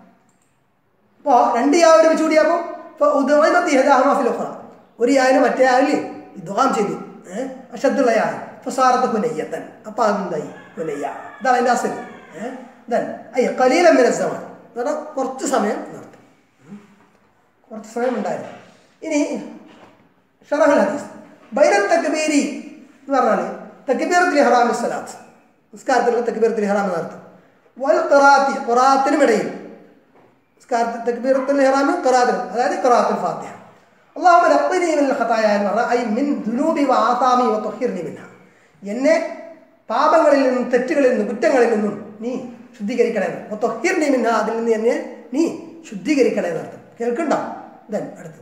അപ്പോൾ രണ്ട് യാ ഒരുമിച്ച് കൂടിയപ്പോൾ ഇപ്പോൾ ഉദമത്തി ഇഹദാഹമാഫിൽ ഉഖറ ഒരു യാവിന് മറ്റേ യാവില് ഇദ്വാം ചെയ്തു ഏഹ് അഷദ്ദുള്ള യാൻ അപ്പോൾ സാറത്ത് ഹുനയ്യത്തൻ അപ്പോൾ അതെന്തായി ഹുനയ്യ ഇതാണ് അതിൻ്റെ അസൽ ഏഹ് ദൻ അയ്യ കലീലം മിനസമാണ് എന്ന് പറഞ്ഞാൽ കുറച്ച് സമയം നടത്തും കുറച്ച് സമയം ഉണ്ടായിരുന്നു ഇനി ഷറഹുൽ ഹദീസ് ബൈന തക്ബീരി എന്ന് പറഞ്ഞാൽ തക്ബീറത്തിൽ ഹറാമി സ്വലാത്ത് നിസ്കാരത്തിലുള്ള തക്ബീറത്തിൽ ഹറാം എന്നർത്ഥം വൽ ഖറാത്തി ഖറാത്തിനും ഇടയിൽ നിസ്കാരത്തിൽ തക്ബീറത്തിൽ ഹറാമി ഖറാത്തിനും അതായത് ഖറാത്തുൽ ഫാത്തിഹ അള്ളാഹു ലഖ്നി മിൻ ഖതായ എന്ന് പറഞ്ഞാൽ ഐ മിൻ ദുനൂബി വ ആസാമി വ തുഹിർനി മിൻഹ എന്നെ പാപങ്ങളിൽ നിന്നും തെറ്റുകളിൽ നിന്നും കുറ്റങ്ങളിൽ നിന്നും നീ ശുദ്ധീകരിക്കണേ വ തുഹിർനി മിൻഹ അതിൽ നിന്ന് എന്നെ നീ ശുദ്ധീകരിക്കണേ എന്നർത്ഥം കേൾക്കണ്ടോ ദെൻ അടുത്തത്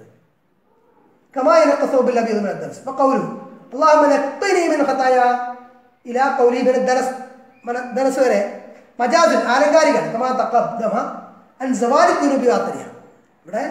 كما ينقى ثوب الابيض من الدنس فقوله اللهم نقني من خطايا الى قوله من الدنس من الدنس വരെ മജാസുൻ ആലങ്കാരികമാണ് കമാ തഖദ്ദമ അൻ സവാലി കുനുബി വാത്തനിയ ഇവിടെ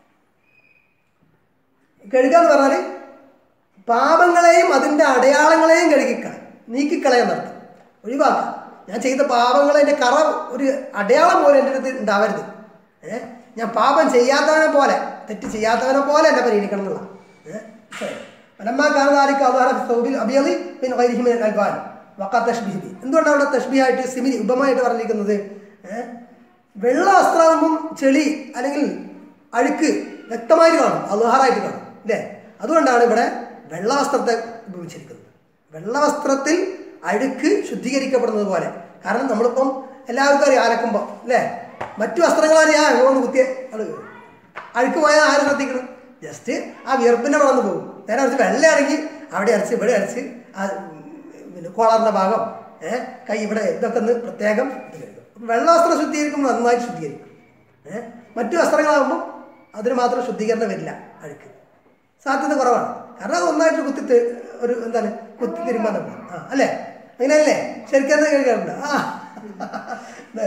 കഴുകുക എന്ന് പറഞ്ഞാൽ പാപങ്ങളെയും അതിൻ്റെ അടയാളങ്ങളെയും കഴുകിക്കളയും നീക്കിക്കളയെന്നർത്ഥം ഒഴിവാക്കുക ഞാൻ ചെയ്ത പാപങ്ങളെ എൻ്റെ കറ ഒരു അടയാളം പോലെ എൻ്റെ അടുത്ത് ഉണ്ടാവരുത് ഏഹ് ഞാൻ പാപം ചെയ്യാത്തവനെ പോലെ തെറ്റ് ചെയ്യാത്തവനെ പോലെ എന്നെ പരിഗണിക്കണം എന്നുള്ള പലമ്മാക്കാരനാരിക്ക് അള്ളാഹ സൗബിൽ അബിയലി പിന്നെ വൈരിഹിമിൻ അൽബാൻ വക്കാ തഷ്ബിഹി എന്തുകൊണ്ടാണ് അവിടെ തഷ്ബിഹായിട്ട് സിമിനി ഉപമായിട്ട് പറഞ്ഞിരിക്കുന്നത് ഏഹ് വെള്ള വസ്ത്രമാകുമ്പം ചെളി അല്ലെങ്കിൽ അഴുക്ക് വ്യക്തമായിട്ട് കാണും അലുഹാറായിട്ട് കാണും അല്ലേ അതുകൊണ്ടാണ് ഇവിടെ വെള്ള വസ്ത്രത്തെ ഉപയോഗിച്ചിരിക്കുന്നത് വെള്ള വസ്ത്രത്തിൽ അഴുക്ക് ശുദ്ധീകരിക്കപ്പെടുന്നത് പോലെ കാരണം നമ്മളിപ്പം എല്ലാവർക്കും അറിയാം അലക്കുമ്പോൾ അല്ലേ മറ്റു വസ്ത്രങ്ങൾ അറിയാം അങ്ങോട്ട് കുത്തിയ അത് അഴുക്ക് പോയാൽ ആര് ശ്രദ്ധിക്കണം ജസ്റ്റ് ആ വിയർപ്പിൻ്റെ വളർന്നു പോകും നേരെ അരച്ച് വെള്ളയാണെങ്കിൽ അവിടെ അരച്ച് ഇവിടെ അരച്ച് ആ ഉം, പിന്നെ കോളറിൻ്റെ ഭാഗം ഏഹ് കൈ ഇവിടെ ഇതൊക്കെ ഒന്ന് പ്രത്യേകം ഇത് കഴുകും അപ്പം വെള്ള വസ്ത്രം ശുദ്ധീകരിക്കുമ്പോൾ നന്നായി ശുദ്ധീകരിക്കും ഏഹ് മറ്റു വസ്ത്രങ്ങളാകുമ്പോൾ അതിന് മാത്രം ശുദ്ധീകരണം വരില്ല അഴുക്ക് സാധ്യത കുറവാണ് കാരണം അത് ഒന്നായിട്ട് കുത്തി തെ- ഒരു എന്താണ് കുത്തി തിരുമ്പാൻ ആ അല്ലേ അങ്ങനെയല്ലേ ശരിക്കും അത് കേൾക്കാറുണ്ട് ആ then,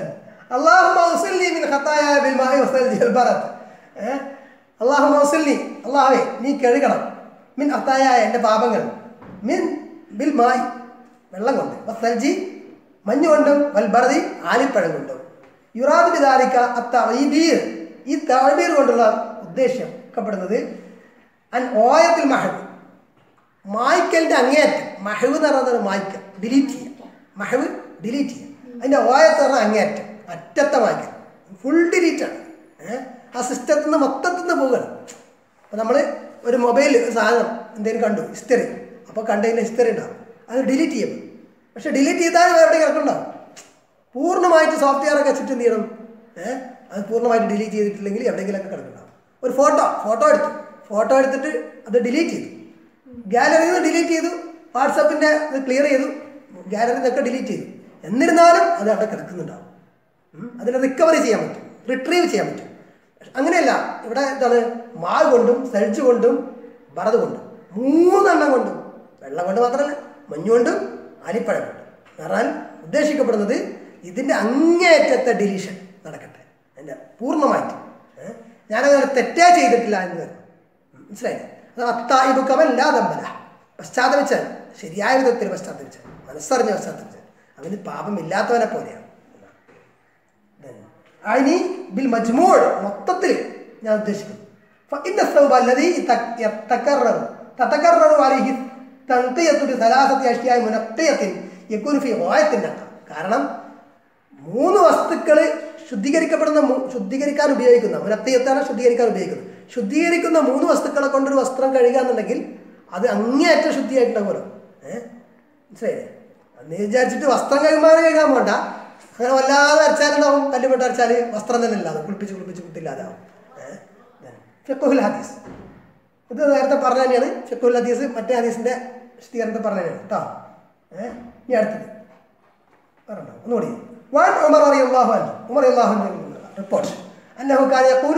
اللهم اغسلني من خطاياي بالماء والثلج والبرد ഏ? اللهم اغسلني അള്ളാഹുവേ നീ കഴുകണം മിൻ അത്തായായ എൻ്റെ പാപങ്ങൾ മിൻ ബിൽ മായി വെള്ളം കൊണ്ട് വസ്തൽജി മഞ്ഞ് കൊണ്ടും വൽബർദി ആലിപ്പഴം കൊണ്ടും യുറാദ് ബിദാലിക്ക അത്തീബീർ ഈ താഴ്ബീർ കൊണ്ടുള്ള ഉദ്ദേശ്യം ക്കപ്പെടുന്നത് അൻ ഓയത്തിൽ മഹബ് മായ്ക്കലിന്റെ അങ്ങേയറ്റം മഹവ് എന്ന് പറയുന്നത് മായ്ക്ക ഡിലീറ്റ് ചെയ്യുക മഹവ് ഡിലീറ്റ് ചെയ്യുക അതിന്റെ ഓയത്ത് പറഞ്ഞാൽ അങ്ങേയറ്റം അറ്റത്തെ മായ്ക്കൽ ഫുൾ ഡിലീറ്റ് ആണ് ഏഹ് ആ സിസ്റ്റത്തിൽ നിന്ന് മൊത്തത്തിൽ നിന്ന് പോവുകയാണ് അപ്പോൾ നമ്മൾ ഒരു മൊബൈൽ ഒരു സാധനം എന്തെങ്കിലും കണ്ടു ഹിസ്റ്ററി അപ്പോൾ കണ്ടതിൻ്റെ ഹിസ്റ്ററി ഉണ്ടാവും അത് ഡിലീറ്റ് ചെയ്യും പക്ഷെ ഡിലീറ്റ് ചെയ്താൽ എവിടെ കിടക്കുന്നുണ്ടാവും പൂർണ്ണമായിട്ട് സോഫ്റ്റ്വെയർ ഒക്കെ വെച്ചിട്ട് എന്ത് ചെയ്യണം ഏഹ് അത് പൂർണ്ണമായിട്ട് ഡിലീറ്റ് ചെയ്തിട്ടില്ലെങ്കിൽ എവിടെയെങ്കിലുമൊക്കെ കിടക്കുന്നുണ്ടാവും ഒരു ഫോട്ടോ ഫോട്ടോ എടുത്തു ഫോട്ടോ എടുത്തിട്ട് അത് ഡിലീറ്റ് ചെയ്തു ഗാലറിയിൽ നിന്ന് ഡിലീറ്റ് ചെയ്തു വാട്സപ്പിൻ്റെ ഇത് ക്ലിയർ ചെയ്തു ഗാലറിയിൽ നിന്നൊക്കെ ഡിലീറ്റ് ചെയ്തു എന്നിരുന്നാലും അത് അവിടെ കിടക്കുന്നുണ്ടാവും ഉം. അതിനെ റിക്കവറി ചെയ്യാൻ പറ്റും റിട്രീവ് ചെയ്യാൻ പറ്റും അങ്ങനെയല്ല ഇവിടെ എന്താണ് മാവ് കൊണ്ടും സെൽജ് കൊണ്ടും ബറത് കൊണ്ടും മൂന്നെണ്ണം കൊണ്ടും വെള്ളം കൊണ്ട് മാത്രമല്ല മഞ്ഞുകൊണ്ടും അലിപ്പഴം കൊണ്ടും എന്ന് പറഞ്ഞാൽ ഉദ്ദേശിക്കപ്പെടുന്നത് ഇതിൻ്റെ അങ്ങേയറ്റത്തെ ഡിലീഷൻ നടക്കട്ടെ എൻ്റെ പൂർണ്ണമായിട്ട് ഏഹ്? ഞാനങ്ങനെ തെറ്റേ ചെയ്തിട്ടില്ല എന്ന് വരും മനസ്സിലായില്ലേ അത് അത്തായിബ് കവൻ ലാതമ്പല പശ്ചാത്തപിച്ചാൽ ശരിയായ വിധത്തിൽ പശ്ചാത്തപിച്ചാൽ മനസ്സറിഞ്ഞ പശ്ചാത്തപിച്ചാൽ അവന് പാപമില്ലാത്തവനെ പോലെയാണ് അനി ബിൽ മജ്മൂൾ മൊത്തത്തിൽ ഞാൻ ഉദ്ദേശിക്കുന്നു فإن الثوب الذي يتك- يتكرر تتكرر عليه تنقية بثلاثة أشياء منقية يكون في غاية النقاء കാരണം മൂന്ന് വസ്തുക്കൾ ശുദ്ധീകരിക്കപ്പെടുന്ന മൂ- ശുദ്ധീകരിക്കാൻ ഉപയോഗിക്കുന്ന മുനത്തയത്താണ് ശുദ്ധീകരിക്കാൻ ഉപയോഗിക്കുന്നത് ശുദ്ധീകരിക്കുന്ന മൂന്ന് വസ്തുക്കളെ കൊണ്ടൊരു വസ്ത്രം കഴുകാന്നുണ്ടെങ്കിൽ അത് അങ്ങേയറ്റം ശുദ്ധിയായിട്ടുണ്ടാവുമല്ലോ ഏഹ് മനസ്സിലായില്ലേ അന്ന് വിചാരിച്ചിട്ട് വസ്ത്രം കൈമാറി കഴുകാൻ പോണ്ട അങ്ങനെ വല്ലാതെ അരച്ചാലുണ്ടാവും കല്ലുപെട്ട് അരച്ചാൽ വസ്ത്രം തന്നെ ഇല്ലാതെ കുളിപ്പിച്ച് കുളിപ്പിച്ച് കുത്തില്ലാതാവും ഏഹ് ഫെക്കുൽ ഹദീസ് ഇത് നേരത്തെ പറഞ്ഞ തന്നെയാണ് ഫെക്കുൽ ഹദീസ് മറ്റേ ഹദീസിന്റെ വിശദീകരണത്തെ പറഞ്ഞ തന്നെയാണ് കേട്ടോ ഏഹ് ഇനി അടുത്തത് പറഞ്ഞോ ഒന്നുകൂടി وعن عمر رضي الله عنه عمر رضي الله عنه റിപ്പോർട്ട് أنه كان يقول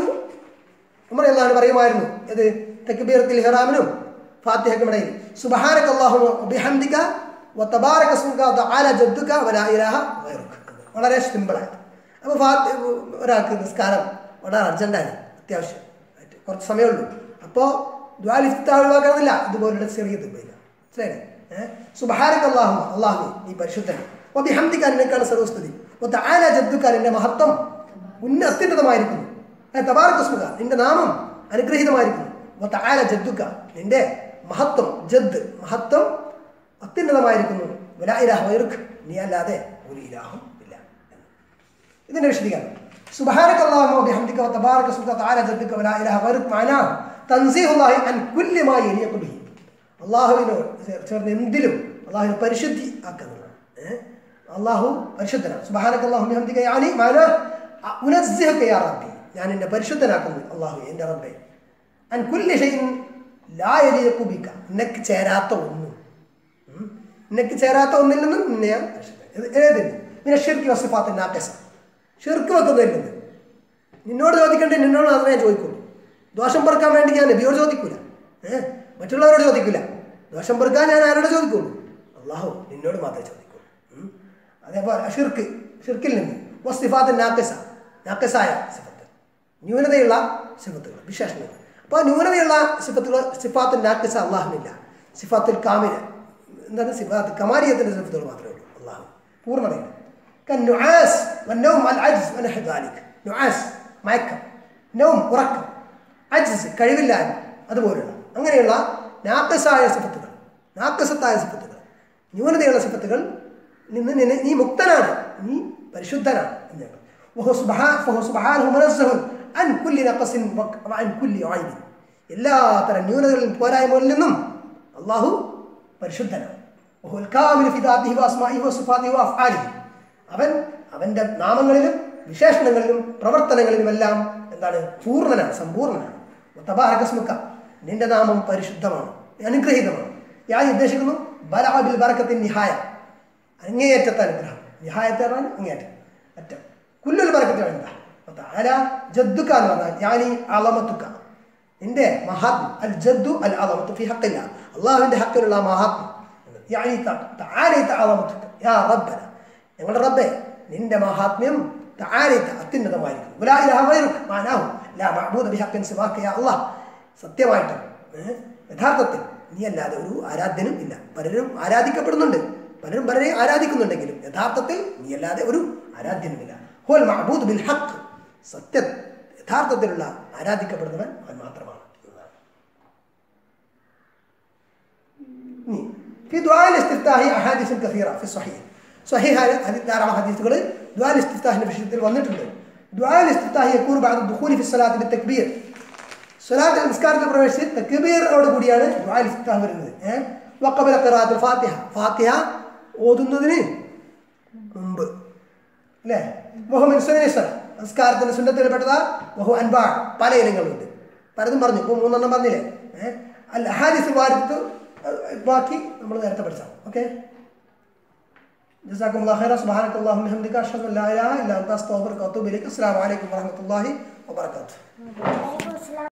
ഉമർ അള്ളാഹു പറയുമായിരുന്നു ഇത് തക്ബീറത്തിൽ ഇഹ്റാമിനും ഫാത്തിഹയ്ക്കും ഇടയിൽ സുബ്ഹാനക അല്ലാഹുമ്മ വബിഹംദിക വതബാരക സ്മുക വതആല ജദ്ദുക വലാ ഇലാഹ ഗൈറുക വളരെ സിമ്പിളാണ് അപ്പോൾ ഫാത്തി ഒരാൾക്ക് നിസ്കാരം വളരെ അർജന്റാണ് അത്യാവശ്യം ആയിട്ട് കുറച്ച് സമയമുള്ളൂ അപ്പോൾ ദ്വാലിഫ്ത ഒഴിവാക്കണമെന്നില്ല ഇതുപോലുള്ള ചെറിയ തുമ്പയില്ല മനസ്സിലായില്ലേ ഏഹ് സുബ്ഹാനക അല്ലാഹുമ്മ അല്ലാഹു നീ പരിശുദ്ധൻ വബിഹംദിക നിനക്കാണ് സർവസ്തുതി വതആല ജദ്ദുക നിന്റെ മഹത്വം ഉന്ന അത്യുന്നതമായിരിക്കുന്നു തബാർക്കസ്മുക നിന്റെ നാമം അനുഗ്രഹീതമായിരിക്കുന്നു വതആല ജദ്ദുക നിന്റെ മഹത്വം ജദ് മഹത്വം അത്യുന്നതമായിരിക്കുന്നു വലാ ഇലാഹ ഗൈറുക നീ അല്ലാതെ ഒരു ഇലാഹും ഇല്ല ഇതിന്റെ വിശദീകരണം സുബ്ഹാനക അല്ലാഹുമ്മ വബിഹംദിക വതബാരക സ്മുക തആല ജദ്ദുക വലാ ഇലാഹ ഗൈറുക മഅനാ തൻസീഹുല്ലാഹി അൻ കുല്ലി മാ യലിയഖു ബിഹി അള്ളാഹുവിനോട് ചേർ- ചേർന്ന് എന്തിലും അള്ളാഹുവിനെ പരിശുദ്ധി ആക്കുന്നതാണ് ഏഹ്? അള്ളാഹു പരിശുദ്ധനാണ് സുബാനക്ക് അള്ളാഹു ബിഹംദിക യാനി മാന ഉനസ്സിഹക യാ റബ്ബി ഞാൻ എന്നെ പരിശുദ്ധനാക്കുന്നു അള്ളാഹു എൻ്റെ റബ്ബെ അൻ കുല്ലി ഷൈഇൻ ലാ യലിയഖു ബിക നിനക്ക് ചേരാത്ത ഒന്നും ഉം? നിനക്ക് ചേരാത്ത ഒന്നിൽ നിന്നും നിന്നെ ഞാൻ പരിശുദ്ധൻ ഇത് ഏതിന് പിന്നെ ഷിർക്ക് വസിഫാത്ത് നാക്കസ ഷിർക്ക് വെക്കുന്നതിൽ നിന്ന് നിന്നോട് ചോദിക്കണ്ടേ നിന്നോട് മാത്രമേ ഞാൻ ചോദിക്കുള്ളൂ ദോഷം പെറുക്കാൻ വേണ്ടി ഞാൻ നബിയോട് ചോദിക്കൂല ഏഹ് മറ്റുള്ളവരോട് ചോദിക്കൂല ദോഷം പെറുക്കാൻ ഞാൻ ആരോട് ചോദിക്കുള്ളൂ അള്ളാഹു നിന്നോട് മാത്രമേ ചോദിക്കുള്ളൂ ഉം. അതേപോലെ ഷിർക്ക് ഷിർക്കിൽ നിന്ന് വസ്തിഫാത്ത് നാക്കസ നാക്കസായ സിഫത്ത് ന്യൂനതയുള്ള സിഫത്തുകൾ വിശേഷണങ്ങൾ അപ്പോൾ ന്യൂനതയുള്ള സിഫത്തുകൾ സിഫാത്ത് നാക്കസ അള്ളാഹുവിനില്ല സിഫാത്തുൽ കാമില എന്താണ് സിഫാത്ത് കമാലിയത്തിൻ്റെ സിഫത്തുകൾ മാത്രമേ ഉള്ളൂ അള്ളാഹു പൂർണ്ണതയുണ്ട് كالنعاس والنوم العجز ونحو ذلك نعاس മയക്കം നൗം ഉറക്കം അജ്സ് കഴിവില്ലായ്മ അതുപോലുള്ള അങ്ങനെയുള്ള നാക്കസായ സിഫത്തുകൾ നാക്കസത്തായ സിഫത്തുകൾ ന്യൂനതയുള്ള സിഫത്തുകൾ നിന്ന് നിന്നെ നീ മുക്തനാണ് നീ പരിശുദ്ധനാണ് എന്നാണ് وهو سبحانه فهو سبحانه منزه عن كل نقص وعن كل عيب എല്ലാ തരം ന്യൂനതകളിലും പോരായ്മകളിൽ നിന്നും അള്ളാഹു പരിശുദ്ധനാണ് وهو الكامل في ذاته واسمائه وصفاته وافعاله അവൻ അവന്റെ നാമങ്ങളിലും വിശേഷണങ്ങളിലും പ്രവർത്തനങ്ങളിലുമെല്ലാം എന്താണ് പൂർണ്ണനാണ് സമ്പൂർണ്ണനാണ് തബാരകസ്മുക്ക നിന്റെ നാമം പരിശുദ്ധമാണ് അനുഗ്രഹീതമാണ് ഞാൻ ഉദ്ദേശിക്കുന്നു ബലാബിൽ ബറക്കത്തിൻ നിഹായ അങ്ങേയറ്റത്തെ അനുഗ്രഹം നിഹായത്തെ പറഞ്ഞാൽ അങ്ങേയറ്റം അറ്റം കുല്ലുൽ ബറക്കത്ത് വേണ്ട അല ജദ്ദുക്ക എന്ന് പറഞ്ഞാൽ ഞാനീ അളമത്തുക്ക നിന്റെ മഹാത്മ അൽ ജദ്ദു അൽ അളമത്ത് ഫി ഹക്കില്ല അള്ളാഹുവിന്റെ ഹക്കിലുള്ള ആ മഹാത്മ يعني تعالى عظمتك يا ربنا ഞങ്ങളുടെ റബ്ബെ നിന്റെ മഹാത്മ്യം താഴേത്ത അത്യുന്നതമായിരിക്കുന്നു വലാ ഇലാഹ ഗൈറുക മാനാഹു ലാ മഅബൂദ ബിഹഖിൻ സിവാക യാ അല്ലാഹ് സത്യമായിട്ടും ഏ, യഥാർത്ഥത്തിൽ നീ അല്ലാതെ ഒരു ആരാധ്യനും ഇല്ല പലരും ആരാധിക്കപ്പെടുന്നുണ്ട് പലരും പലരെ ആരാധിക്കുന്നുണ്ടെങ്കിലും യഥാർത്ഥത്തിൽ നീ അല്ലാതെ ഒരു ആരാധ്യനുമില്ല ഹുവൽ മഅബൂദ് ബിൽ ഹഖ് സത്യ യഥാർത്ഥത്തിലുള്ള ആരാധിക്കപ്പെടുന്നവൻ അവൻ മാത്രമാണ് എന്നതാണ് في دعاء الاستفتاح أحاديث كثيرة في الصحيح صحيح هذه ധാരാളം ഹദീസുകൾ ദുആ الاستفتاحിന്റെ വിഷയത്തിൽ വന്നിട്ടുണ്ട് دعاء الاستفتاح يكون بعد الدخول في الصلاة بالتكبير സ്വലാത്ത് നിസ്കാരത്തിൽ പ്രവേശിച്ച് തക്ബീറോട് കൂടിയാണ് ദുആ الاستفتاح വരുന്നത് ഏഹ് وقبل قراءة الفاتحة ഫാത്തിഹ ഓതുന്നതിന് മുമ്പ് അല്ലേ വഹു മിൻ സുന്നനി സ്വലാത്ത് നമസ്കാരത്തിന്റെ സുന്നത്തിൽപ്പെട്ടതാ വഹു അൻപാ പല ഇനങ്ങളുണ്ട് പലതും പറഞ്ഞു ഇപ്പോൾ മൂന്നെണ്ണം പറഞ്ഞില്ലേ ഏഹ് അല്ല ഹാദിസ് വാരത്ത് ബാക്കി നമ്മൾ നേരത്തെ പഠിച്ചാൽ ഓക്കെ جزاكم الله خيرا سبحانك اللهم وبحمدك اشهد ان لا اله الا انت استغفرك واتوب اليك السلام عليكم ورحمه الله وبركاته വലൈക്കും അസ്സലാം